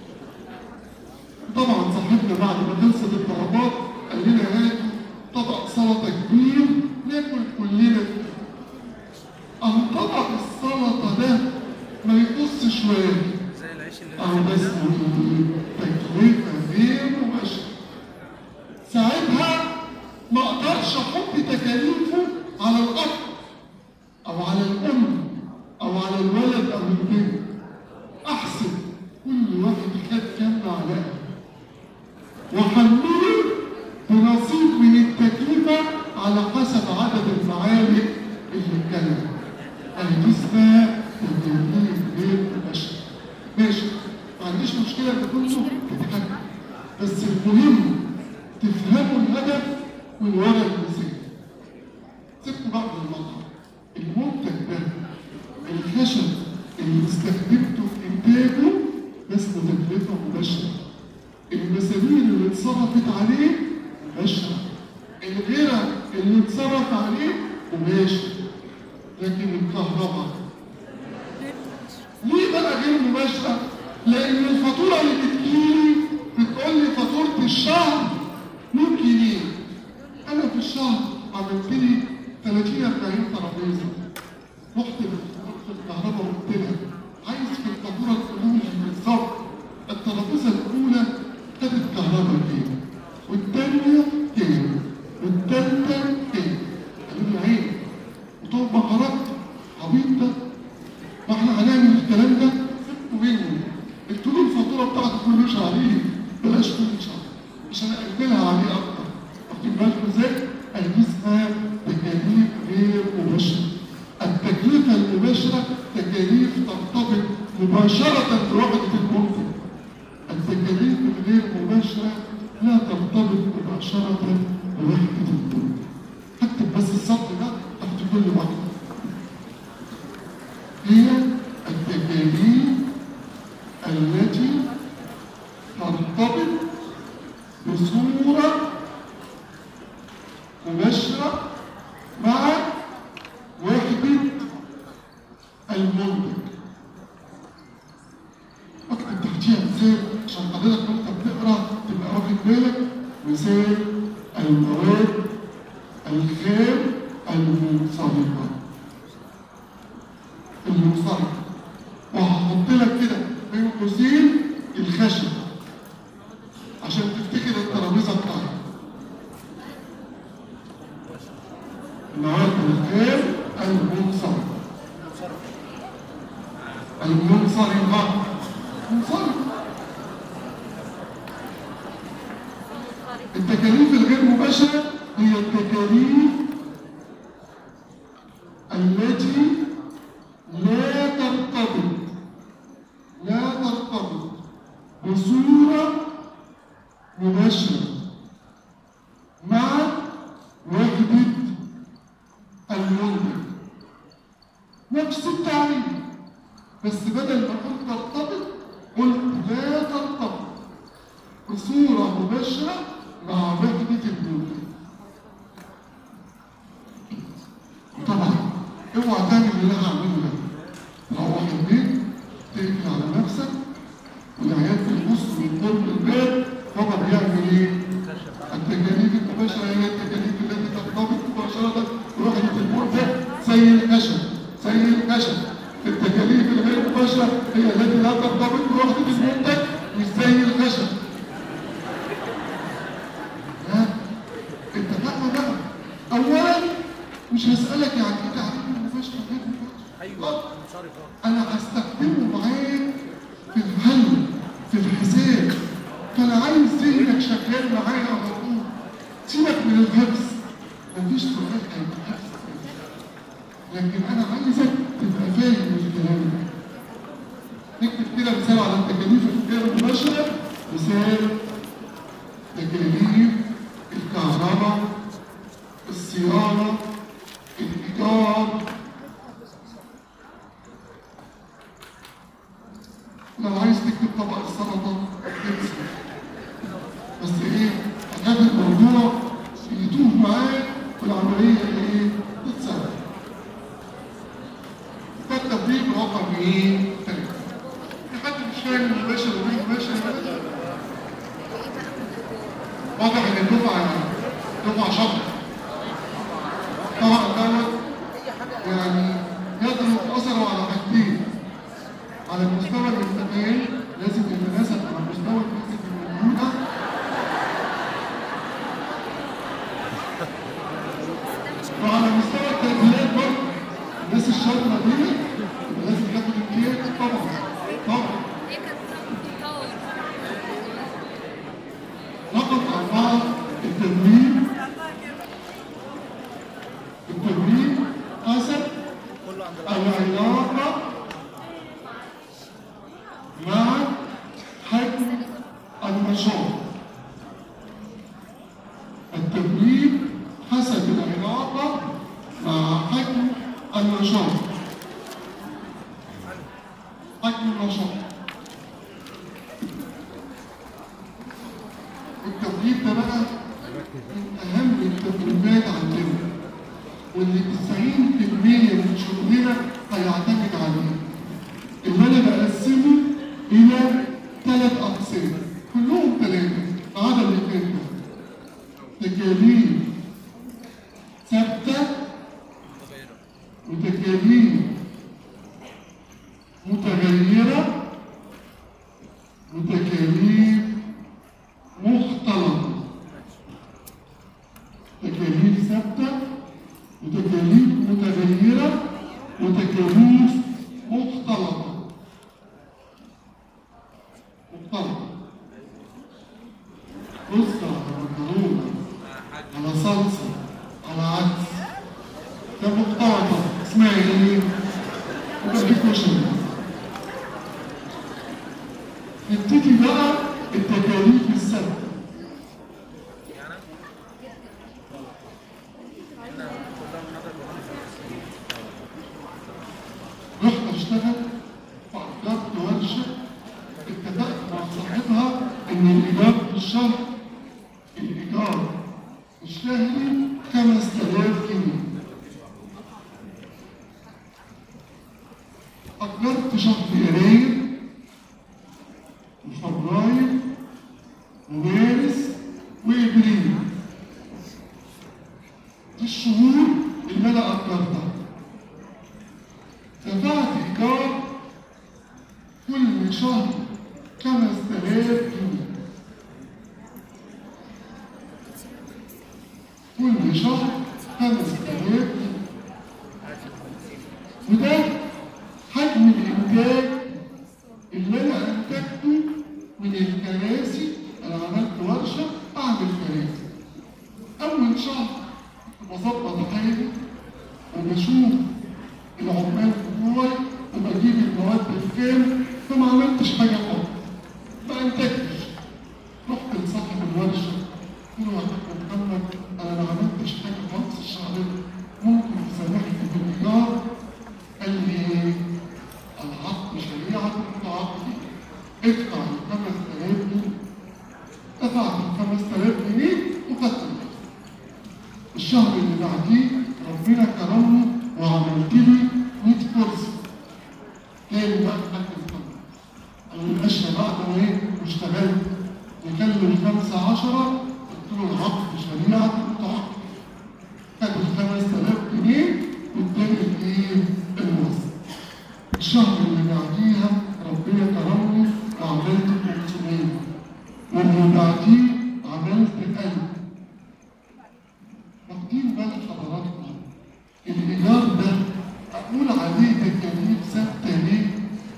طبعا صاحبنا بعد ما خلصت الطلبات قال لنا هاتوا طبق سلطة كبير ناكل كلنا فيه أهو طبق السلطة ده ما يقصش واحد زي العيش اللي أهو ده اسمه تكلفة غير مباشرة ساعتها ما اقدرش احط تكاليفه على الاب او على الام او على الولد او البنت احسب كل واحد خد كام معلقه وحمله بنصيب من التكلفه على حسب عدد المعالق اللي اتكلم يعني دي اسمها تكاليف غير مباشره ماشي ما عنديش مشكله ان كنتوا تتحكم بس المهم تفهموا الهدف من ورا المثال سيبكوا بقى من المطعم المنتج ده الخشب اللي استخدمته في انتاجه ده اسمه تكلفه مباشره المسامير اللي اتصرفت عليه مباشره الغيره اللي اتصرف عليه مباشر لكن الكهرباء ليه بقى غير مباشره؟ لان الفاتوره اللي بتجيلي بتقول لي فاتوره الشهر 100 جنيه انا في الشهر عملت لي 30 40 ترابيزه رحت في الكهرباء وقلت لها عايز في الفاتوره تقول لي بالظبط الترابيزه الاولى خدت كهرباء كام والثانيه كام والثالثه كام قالوا لي عيب وطول ما خرجت عبيط ده ما احنا هنعمل الكلام ده سيبكوا مني قلت له الفاتوره بتاعتك كل شهر عليه بلاش كل شهر عشان اقبلها عليه اكتر واخدين بالكم ازاي؟ دي اسمها تكاليف غير مباشره التكلفه المباشره تكاليف ترتبط مباشره بوحده المنتج التكاليف الغير مباشره لا ترتبط مباشره بوحده المنتج هكتب بس السطر ده تحت كل واحده هي التكاليف التي ترتبط بصورة مباشرة مع وحدة المنتج. اكتب تحتيها مثال عشان حضرتك وانت بتقرا تبقى واخد بالك مثال المواد الخام المنصرفة. المنصرفة. وهحط لك كده بين قوسين الخشب عشان تفتكر الترابيزه بتاعتك المواد الخام المنصرفة المنصرفة منصرفة التكاليف الغير مباشرة هي التكاليف التي لا ترتبط نفس التعريف بس بدل ما قلت ترتبط قلت لا ترتبط بصورة مباشرة مع وحدة البيوت طبعا اوعى تعمل اللي انا هعمله ده تروح البيت تقفل على نفسك والعيال في النص من قرب الباب بابا بيعمل ايه؟ التجاريد المباشرة هي التجاريد التي ترتبط مباشرة بوحدة الموت ده زي الخشب زي الخشب التكاليف الغير مباشرة هي التي لا ترتبط بوحدة المنتج مش زي الخشب ها؟ اتفقنا بقى أولا مش هسألك يعني ايه تعريف المباشر غير مباشر ايوه منصرف اه انا هستخدمه معاك في الحل في الحساب فانا عايز ذهنك شغال معايا على طول سيبك من الحفظ مفيش سؤال هيبقى حفظ لكن انا عايزك تبقى فاهم الكلام ده نكتب كده مثال على التكاليف الغير المباشره مثال تكاليف الكهرباء الصيانه الايجار لو عايز تكتب طبق السلطة تكتب بس ايه هتاخد الموضوع يتوه معاك والعملية ايه تتسهل فالتطبيق رقم ايه؟ تلاتة في حد مش فاهم المباشر وغير المباشر واضح ان الدفعة دفعة شاطرة طبعا دوت يعني يضرب اثره على حاجتين على المستوى الانتقالي لازم يتناسب مع مستوى الفيزيك الموجودة وعلى مستوى التأهيلات برضه الناس الشاطرة دي لازم تاخد امتياز طبعا طبعا هي كانت بتطور رقم أربعة التمرين التمرين حسب كله عند العرب العلاقة مع حجم النشاط التمرين حسب العلاقة مع حجم النشاط حجم النشاط التمرين ده بقى من أهم التدريبات عندنا واللي 90% من شغلنا هيعتمد عليه اللي انا بقسمه الى ثلاث اقسام كلهم ثلاثه ما عدا الاثنين دول تكاليف ثابته وتكاليف متغيره وتكاليف مختلطه تكاليف ثابته وتكاليف متغيرة وتكاليف مختلطة مختلطة بص على مكرونة على صلصة على عدس ده مختلطة اسمها ايه؟ يبقى دي كشري نبتدي بقى التكاليف الثابتة يعني احنا كلها بنحضر رحت اشتغل فأجرت ورشة اتفقت مع صاحبها إن الإيجار في الشهر الإيجار الشهري 5000 جنيه أجرت شهر يناير وفبراير ومارس وإبريل دي الشهور اللي أنا أجرتها دفعت إيجار كل شهر خمس تلاف جنيه كل شهر خمس تلاف جنيه وده حجم الإنتاج اللي أنا أنتجته من الكراسي أنا عملت ورشة أعمل كراسي أول شهر كنت بظبط حالي وبشوف العمال بتوعي وبجيب المواد بكام فما عملتش حاجة خالص ما أنتجتش رحت لصاحب الورشة قلت له يا حاج محمد أنا ما عملتش حاجة خالص الشهر ده ممكن تسامحني بالإيجار قال لي الشهر اللي بعديه ربنا كرمني وعملت لي 100 كرسي تاني بقى حاجة الطبع أنا الأشياء بعد ما إيه واشتغلت نكلم خمسة عشرة قلت له العقد شريعة التعاقد خد الخمس آلاف جنيه قدام الإيه الوصل الشهر اللي بعديها ربنا كرمني وعملت 500 واللي بعديه عملت 1000 واخدين بال حضراتكم الإيجار ده أقول عليه تكاليف ثابتة ليه؟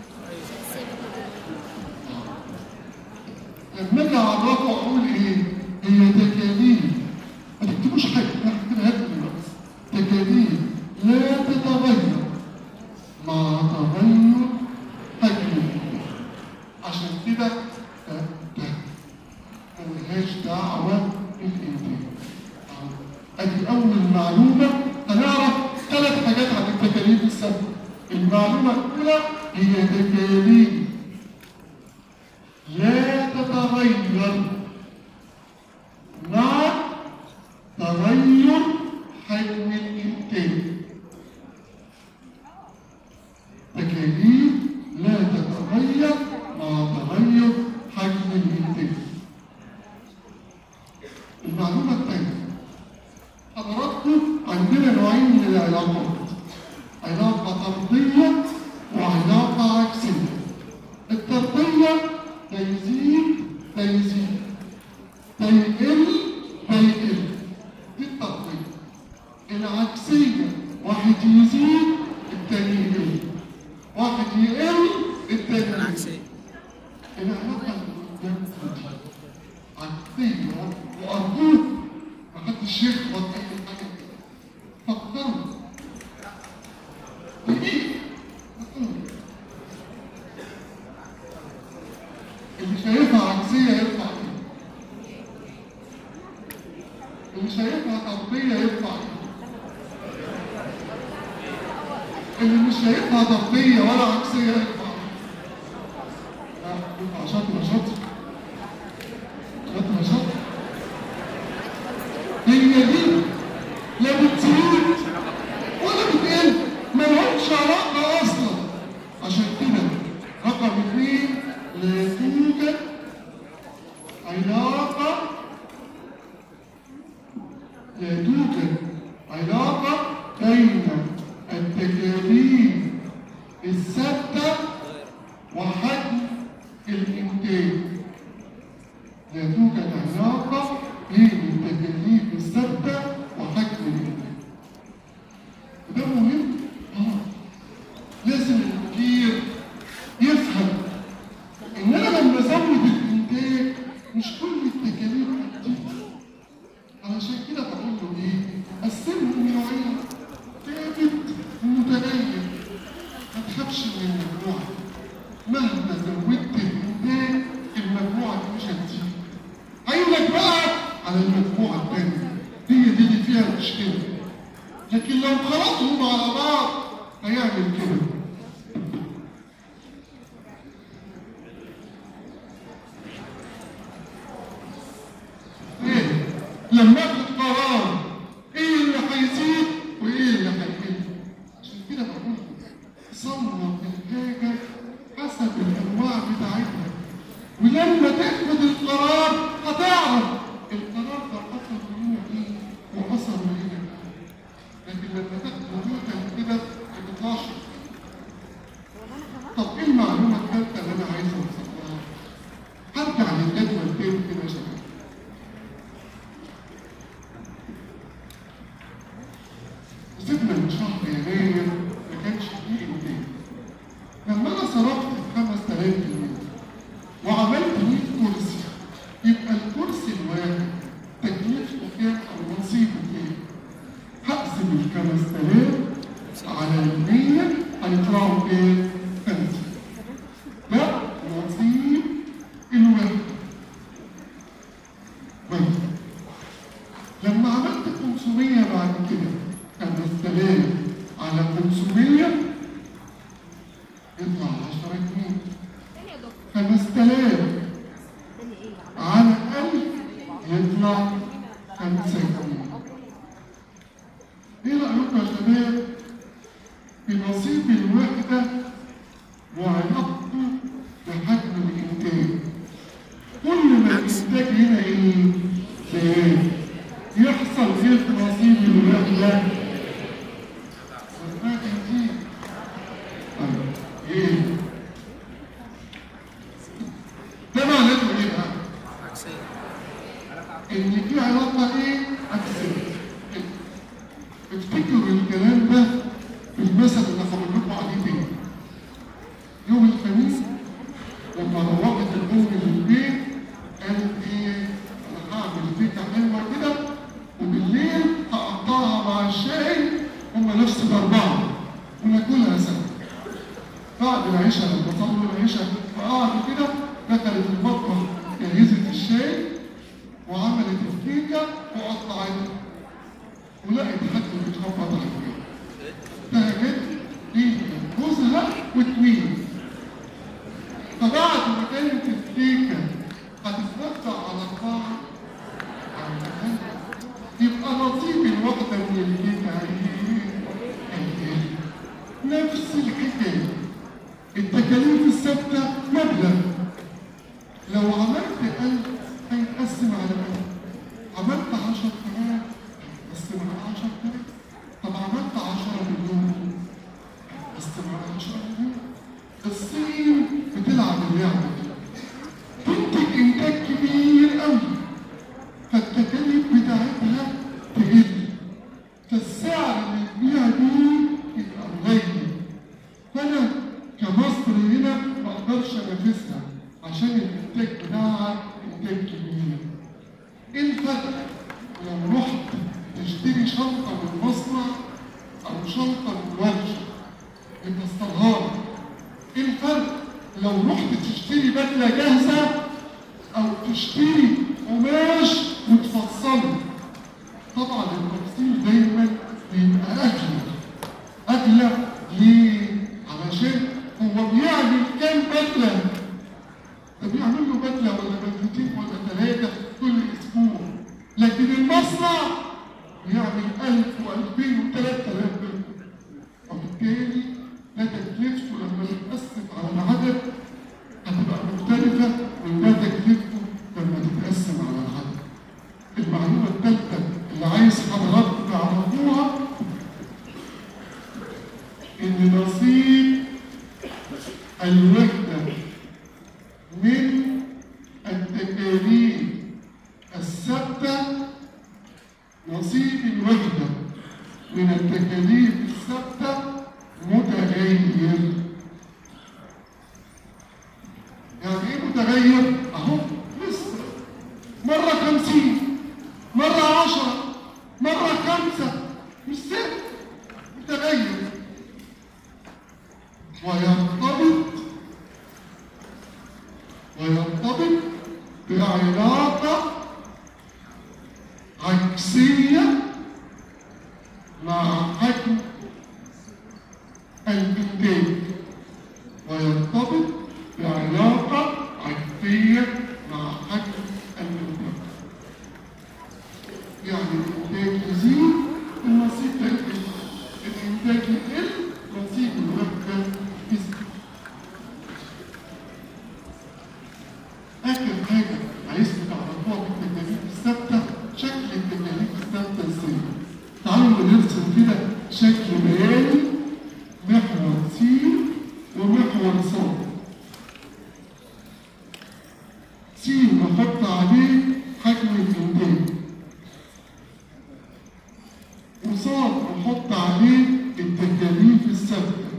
لما أجي أعرفه أقول إيه؟ هي تكاليف ما تكتبوش حاجة أنا هكتبها لكم بس تكاليف لا تتغير مع تغير حجم عشان كده ده ده ملهاش دعوة بالإنتاج ادي اول معلومه هنعرف ثلاث حاجات عن التكاليف الثابته المعلومه الاولى هي تكاليف لا تتغير مع تغير حجم الانتاج تكاليف لا تتغير مع تغير حجم الانتاج المعلومه الثانيه حضراتكم عندنا نوعين من العلاقات علاقة طردية وعلاقة عكسية الطردية ده يزيد ده يزيد ده يقل ده يقل دي الطردية العكسية واحد يزيد التاني يقل واحد يقل التاني يقل العكسية العلاقة اللي قدامكم دي عكسية وأرجوك محدش يخبط أي حاجة فكروا دقيقة اللي شايفها عكسية يرفع ايده اللي شايفها طردية يرفع ايده اللي مش شايفها طردية ولا عكسية يرفع ايده لا يرفع شاطر شاطر شاطر شاطر هي دي لا بتزيد ولا بتقل ملهمش علاقة أصلا عشان كده رقم اثنين لا توجد علاقة لا توجد علاقة بين التكاليف الثابتة وحجم الإنتاج لا توجد علاقة بين التكاليف الثابتة وحجم الإنتاج. وده مهم؟ آه. لازم المدير يفهم إن أنا لما أزود الإنتاج مش كل التكاليف هتزيد. علشان كده بقول له إيه؟ قسمهم نوعين ثابت ومتغير. ما تخافش من المجموعة. مهما زودت الإنتاج المجموعة دي مش هتزيد. عينك بقى على المجموعة الثانية هي دي اللي فيها المشكلة لكن لو خلطهم على بعض هيعمل كده ايه لما اخد قرار ايه اللي هيزيد وايه اللي هيقل عشان كده بقول صنف الحاجة حسب الانواع بتاعتها ولما تاخد القرار هتعرف القرار ده اثر منه ايه واثر منه ايه لكن لما تاخد نوتة كده ما تطلعش طب ايه المعلومه الثالثه اللي انا عايز اوصلها؟ هرجع للجدول تاني كده يا شباب وسيبنا من شهر يناير ما كانش فيه انتاج لما انا صرفت 5000 جنيه وعملت 100 كرسي يبقى الكرسي الواحد تكلفته كام او نصيبه كام؟ هقسم ال 5000 على ال 100 هيطلعوا كام؟ 5 ده نصيب الواحد طيب لما عملت 500 بعد كده 5000 على 500 يطلع 10 جنيه تاني يا دكتور 5000 على 1000 يطلع 5 جنيه الوحدة والباقي يزيد طيب ايه ده معناته ايه بقى؟ عكسية ان في علاقه ايه عكسيه افتكروا الكلام ده في المثل اللي هقول لكم عليه تاني يوم الخميس لما روحت الام للبيت قالت ايه انا هعمل فيكه حلوه كده وبالليل هقطعها مع الشاي هم نفس الاربعه وناكلها سوا بعد العشاء لما صلوا العشاء فقعدوا كده دخلت المطبخ جهزت الشاي وعملت الكيكه وقطعتها ولقيت حد بيتخبط على البيت فهمت دي جوزها وتوين فبعد ما كانت الكيكه هتتوزع على الطعم يبقى نصيب الواحده من الكيكه ايه؟ نفس الحكايه التكاليف الثابته مبلغ لو عملت ألف هيتقسم على ألف عملت عشر آلاف هيتقسم على عشر آلاف طب عملت عشرة مليون هيتقسم على عشرة مليون الصين بتلعب اللعبة دي تنتج إنتاج كبير قوي فالتكاليف بتاعتها تقل فالسعر اللي تبيع بيه يبقى قليل فانا كمصر هنا ما اقدرش انافسها عشان الانتاج بتاعها انتاج كبير ايه الفرق لو رحت تشتري شنطه من مصنع او شنطه من ورشه يفصلها لك ايه الفرق لو رحت تشتري بدله جاهزه او تشتري قماش وتفصله طبعا التفصيل دايما بيبقى اغلى اغلى ليه؟ علشان هو بيعمل كام بدله؟ ده بيعمل له بدله ولا بدلتين ولا ثلاثه كل اسبوع لكن المصنع بيعمل 1000 و2000 و3000 بدله وبالتالي ده تكلفته لما تتقسم على العدد هتبقى مختلفه من ده تكلفته لما تتقسم على العدد المعلومه الثالثه اللي عايز حضراتكم تعرفوها ان نصيب الوحده من التكاليف الثابته نصيب الوحده من التكاليف الثابته متغير يعني ايه متغير اهو لسه مره خمسين مره عشره مره خمسه مش ثابت متغير ويرتبط ويرتبط بعلاقة عكسية مع حجم الإنتاج ويرتبط بعلاقة عكسية مع حجم الإنتاج يعني الإنتاج يزيد النصيب يقل الإنتاج يقل نصيب الوحدة يزيد آخر حاجة عايزكم تعرفوها في التكاليف الثابتة شكل التكاليف الثابتة ازاي؟ تعالوا نرسم كده شكل بياني محور س ومحور ص س نحط عليه حجم الإنتاج وصاد نحط عليه التكاليف الثابتة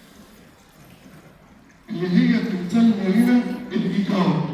اللي هي تمثلنا هنا الإيجار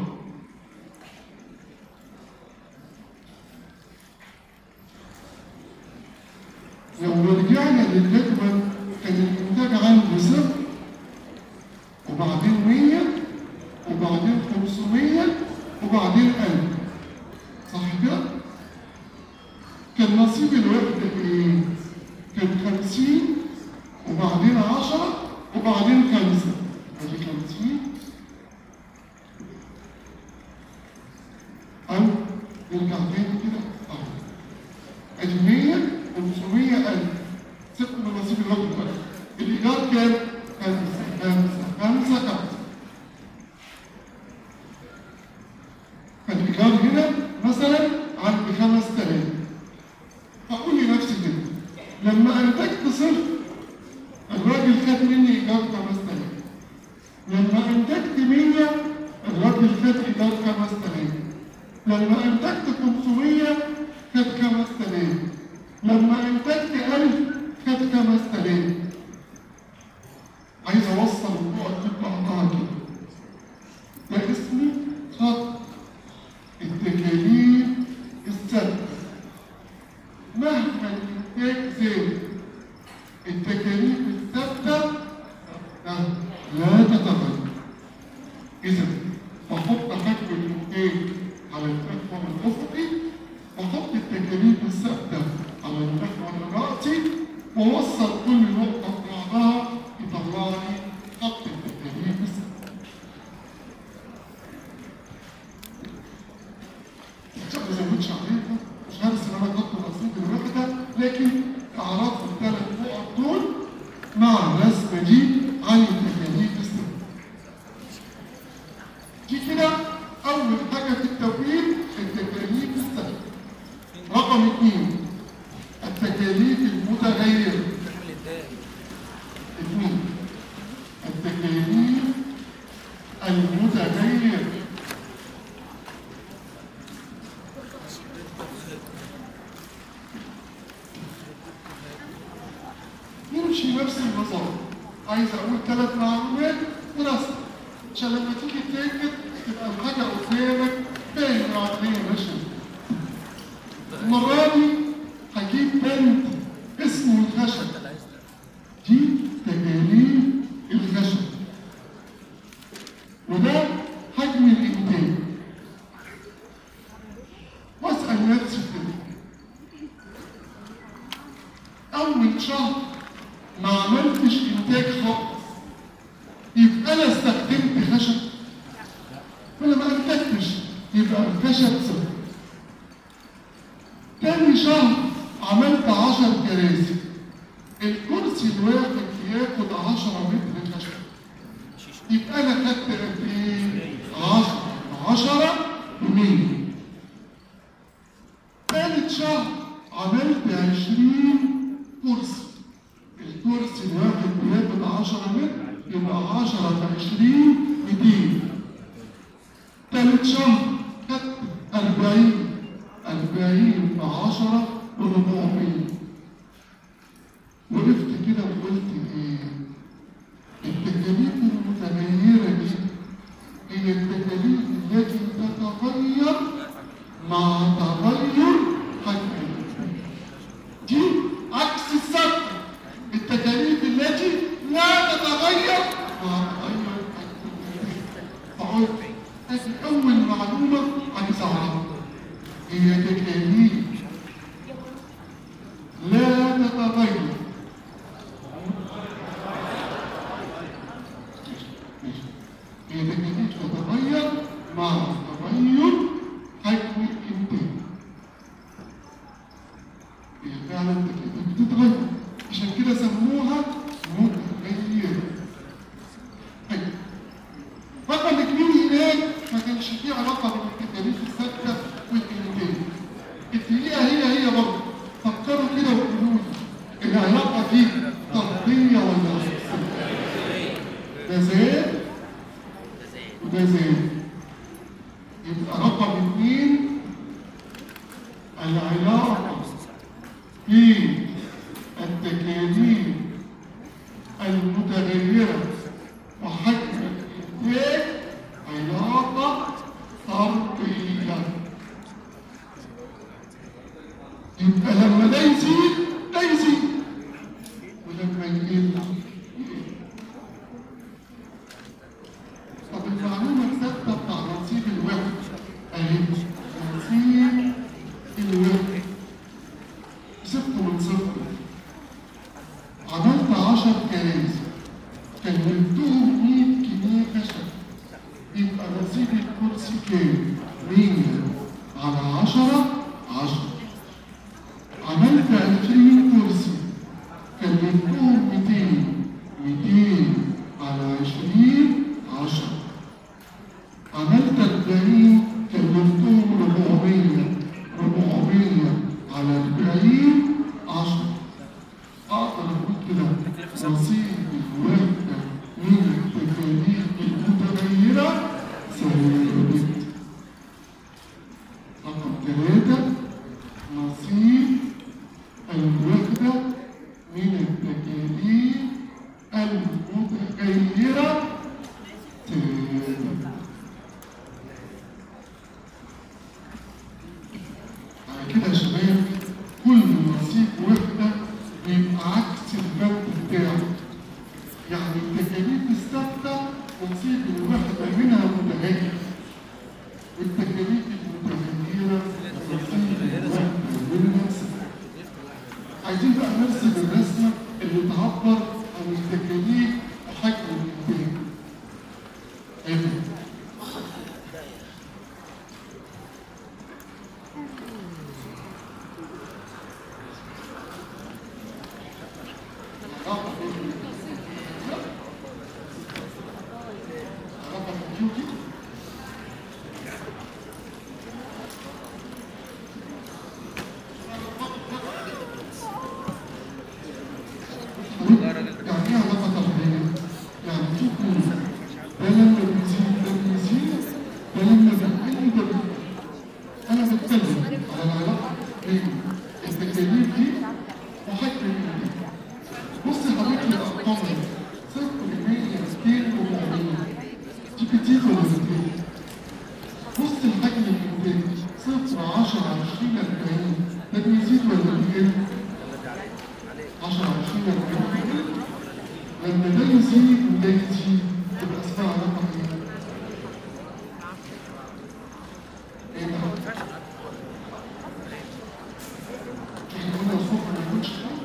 لو رجعنا للجدول كان الإنتاج عنده صفر وبعدين 100 وبعدين 500 وبعدين 1000 صح كده؟ كان نصيب الوحدة ايه؟ كان 50 وبعدين 10 وبعدين 5 ادي 50 أو نرجع تاني كده أهو ادي 100 500 1000 ست من نصيب الوحدة بقى الإيجار كام؟ 5 5 5 5 فالإيجار هنا مثلا عندي 5000 هقول لنفسي كده لما انتجت صفر الراجل خد مني ايجار 5000 لما انتجت 100 الراجل خد ايجار 5000 لما انتجت 500 خد 5000 لما انتجت 1000 خد 5000 عايز اوصل النقط دي ببعضها كده ده اسمه خط التكاليف الثابته مهما الانتاج زاد التكاليف الثابته آه، لا تتغير اذا بحط حجم الانتاج على المحور الافقي بحط التكاليف الثابته على المحور الراسي واوصل كل نقطه ببعضها يطلع لي خط التكاليف الثابته عشان ما ازودش عليكم مش هرسم انا خط الرصيد الوحده لكن اعرفوا الثلاث نقط دول مع الرسمه دي عن التكاليف الثابته دي كده اول حاجه في التوقيت التكاليف الثابته رقم اثنين التكاليف المتغيره نعمل الدال اثنين التكاليف المتغيره يمشي نفس النظام عايز اقول ثلاث معلومات ورسم عشان لما تيجي تكتب تبقى الحاجه قدامك باين العمليه ماشيه ازاي. المره دي هجيب بنت اسمه الخشب دي تكاليف الخشب وده حجم الانتاج واسال نفسي كده اول شهر ما عملتش انتاج خالص يبقى انا استخدمت خشب ولا ما انتجتش يبقى الخشب صفر تاني شهر عملت عشر كراسي الكرسي الواحد ياخد عشرة متر خشب يبقى انا خدت قد ايه؟ عشرة عشرة بمية تالت شهر عملت عشرين كرسي الكرسي الواحد بياخد عشرة متر يبقى عشرة في عشرين ميتين تالت شهر خدت أربعين أربعين بعشرة وربعمية وقفت كده وقلت إيه التكاليف المتغيرة دي هي التكاليف التي تتغير مع تغير حجم الإنتاج. دي عكس الثابتة التكاليف التي لا تتغير مع تغير حجم الإنتاج. فقلت هذه أول معلومة عايز أعرفها هي تكاليف لا تتغير هي تكاليف تتغير مع تغير حجم الإنتاج هي فعلا تكاليف بتتغير عشان كده سموها متغيرة طيب رقم اثنين هناك ما كانش فيه علاقة بين التكاليف الثابتة والإنتاج الدقيقة هي هي برضه فكروا كده وقولوا لي العلاقة دي طردية ولا أساسية؟ ده زاد وده زاد يبقى رقم اثنين العلاقة بين التكاليف المتغيرة وحجم الإنتاج علاقة طردية يبقى لما ده يزيد ده يزيد ولما يقل يقل طب المعلومة الثابتة بتاع رصيد الوحد أهي رصيد الوحد صفر من صفر عملت عشر كراسي كلمتهم 100 جنيه خشب يبقى رصيد الكرسي كام؟ 100 على 10 10 عملت 20 كرسي كلمتهم 200 200 على 20 10 عملت 40 كلمتهم 400 400 على 40 10 نصيب الوحدة من التكاليف المتغيرة ثابت رقم ثلاثة نصيب الوحدة من التكاليف المتغيرة ثابت على كده يا شباب كل نصيب وحدة بيبقى عكس البند بتاعه يعني التكاليف الثابتة نصيب الوحدة منها متغير والتكاليف المتغيرة نصيب الوحدة منها ثابت عايزين بقى نرسم الرسمة اللي تعبر عن التكاليف وحجم الإنتاج أيوة يعني ايه علاقة طردية؟ يعني شوفوا ده لما بيزيد ده بيزيد ده لما بيقل ده بيقل أنا بتكلم على العلاقة بين التكاليف دي وحجم الإنتاج بص يا حبيبي الأرقام دي صفر 100 200 400 دي كتير ولا كتير؟ بص الحجم الإنتاج صفر 10 20 40 ده بيزيد ولا بيقل؟ 10 20 40 لما ده يزيد وده يزيد تبقى اسمها علاقة ايه؟ ايه بقى؟ احنا قلنا الصفر ما يكونش حاجة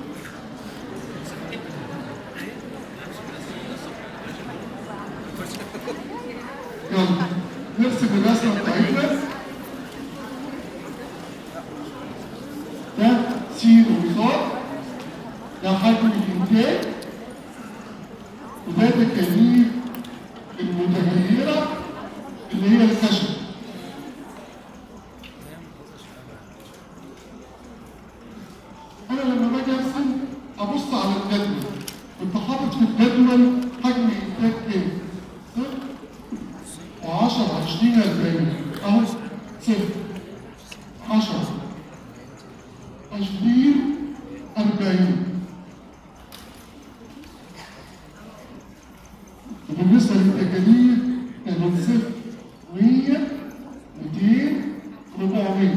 يلا نرسم الرسمة بتاعتنا ده سين وصاد ده حجم الإنتاج وده تكاليف المتغيرة اللي هي الخشب أنا لما باجي أرسم أبص على الجدول كنت حاطط في الجدول حجم إنتاج كام؟ صفر و10 20 40 أهو صفر 10 20 40 وبالنسبة للتكاليف كانت صفر 100 200 400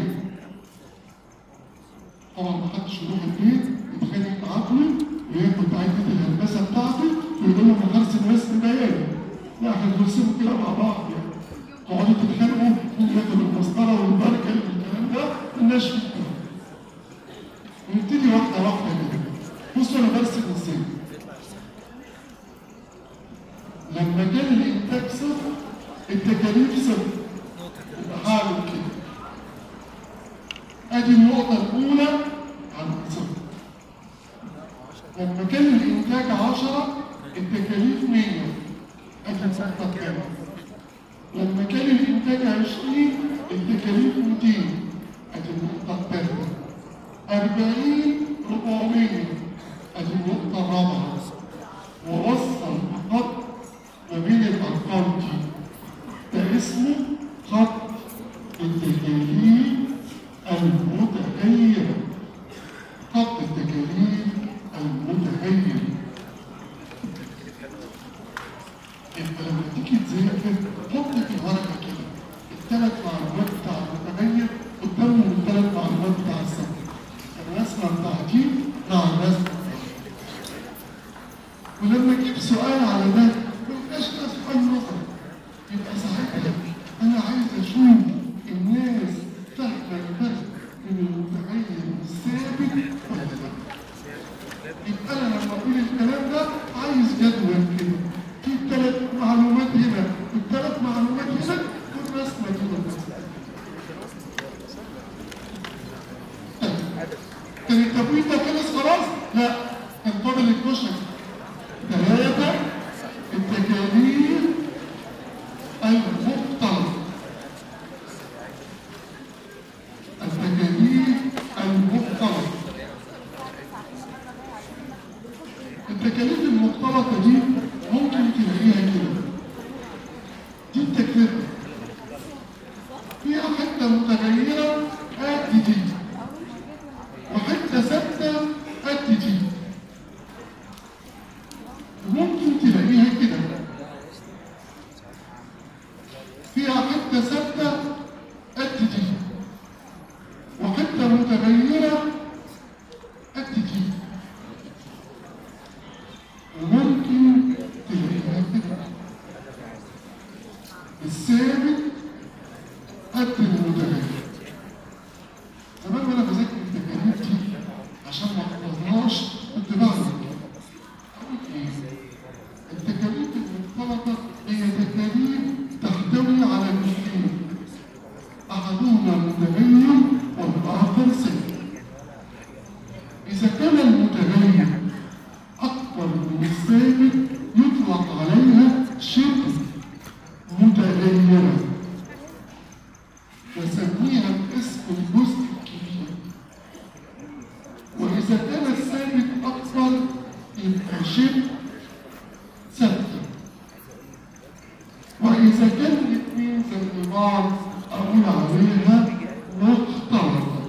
طبعا ما حدش يروح البيت يتخانق مع عقله وياخد عدة الهندسة بتاعته ويقول له انا هرسم رسم بياني لا احنا بنرسمه كده مع بعض يعني تقعدوا تتخانقوا مين ياخد المسطرة والبركة والكلام ده مالناش فيه ونبتدي واحدة واحدة كده بصوا انا برسم ازاي لما كان الانتاج صفر التكاليف صفر يبقى هعمل كده ادي النقطة الأولى عن صفر لما كان الإنتاج 10 التكاليف 100 ادي النقطة الثانية لما كان الإنتاج 20 التكاليف 200 ادي النقطة الثالثة 40 400 ادي النقطة الرابعة ووصل خط ما بين الأرقام دي ده اسمه خط التكاليف المتغيرة خط التكاليف المتغيرة يبقى لما تيجي تذاكر حط في الورقة كده الثلاث معلومات بتاع المتغير قدامهم الثلاث معلومات بتاع السطر الرسمة بتاعتي مع الرسمة ولما اجيب سؤال على ده ما يبقاش ده سؤال نظري يبقى ساعتها انا عايز اشوف الناس فاهمه الفرق بين المتغير والثابت ولا لا يبقى انا لما اقول الكلام ده عايز جدول كده في ثلاث معلومات هنا والثلاث معلومات هنا والرسمه كده بس كان التبويب ده خلص خلاص؟ لا كان فاضل الكشك ثلاثة التكاليف المختلطة التكاليف المختلطة التكاليف المختلطة دي ممكن تلاقيها كده دي التكلفة فيها حتة متغيرة قد دي وحتة ثابتة قد دي ممكن تلاقيها كده فيها حتة ثابتة قد دي وحتة متغيرة قد دي وممكن تلاقيها كده الثابت قد المتغير زمان وانا بذاكر التكاليف دي عشان ما احفظهاش كنت بعمل كده. اقول ايه التكاليف المختلطه هي تكاليف تحتوي على جزئين احدهما متغير والاخر ثابت اذا كان المتغير اكبر من الثابت يطلق عليها شبه متغيره نسميها باسم الجزء الكبير وإذا كان الثابت أكبر يبقى شبه ثابتة وإذا كان الاثنين زي بعض أقول عليها مختلطة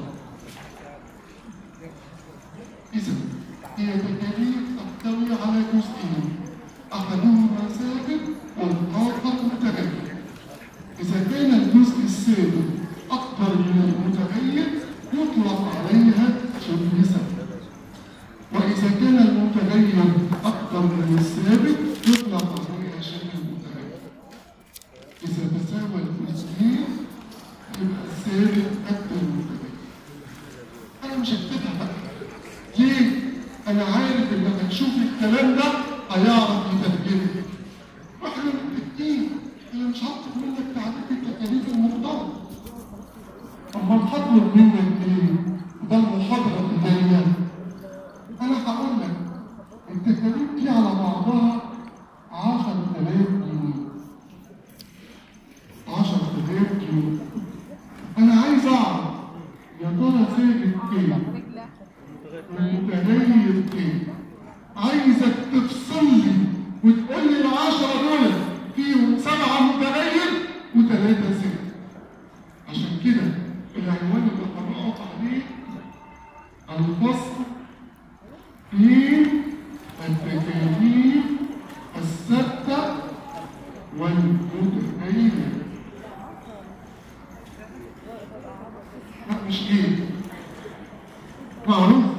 إذا هي تكاليف تحتوي على جزئين أحدهما ثابت والآخر متغير إذا كان الجزء الثابت أكبر من المتغير يطلق عليها شبه ثابت وإذا كان المتغير أكبر من الثابت يطلق عليها شبه متغير إذا تساوى الجزئين يبقى الثابت قد المتغير أنا مش هكتبها بقى ليه؟ أنا عارف إن لما تشوف الكلام ده هيعرف يترجمه واحنا متفقين انا مش هطلب منك تعريف التكاليف المختلطه اما هطلب منك ايه ده المحاضره الجايه انا هقول لك التكاليف دي على بعضها 10000 جنيه 10000 جنيه انا عايز اعرف يا ترى ثابت ايه المتغير ايه عايزك تفصل لي وتقول لي العشرة دول فيهم سبعة متغير وثلاثة ست عشان كده العنوان اللي قرأت عليه الفصل في التكاليف الثابتة والمتغيرة لا مش ايه معروف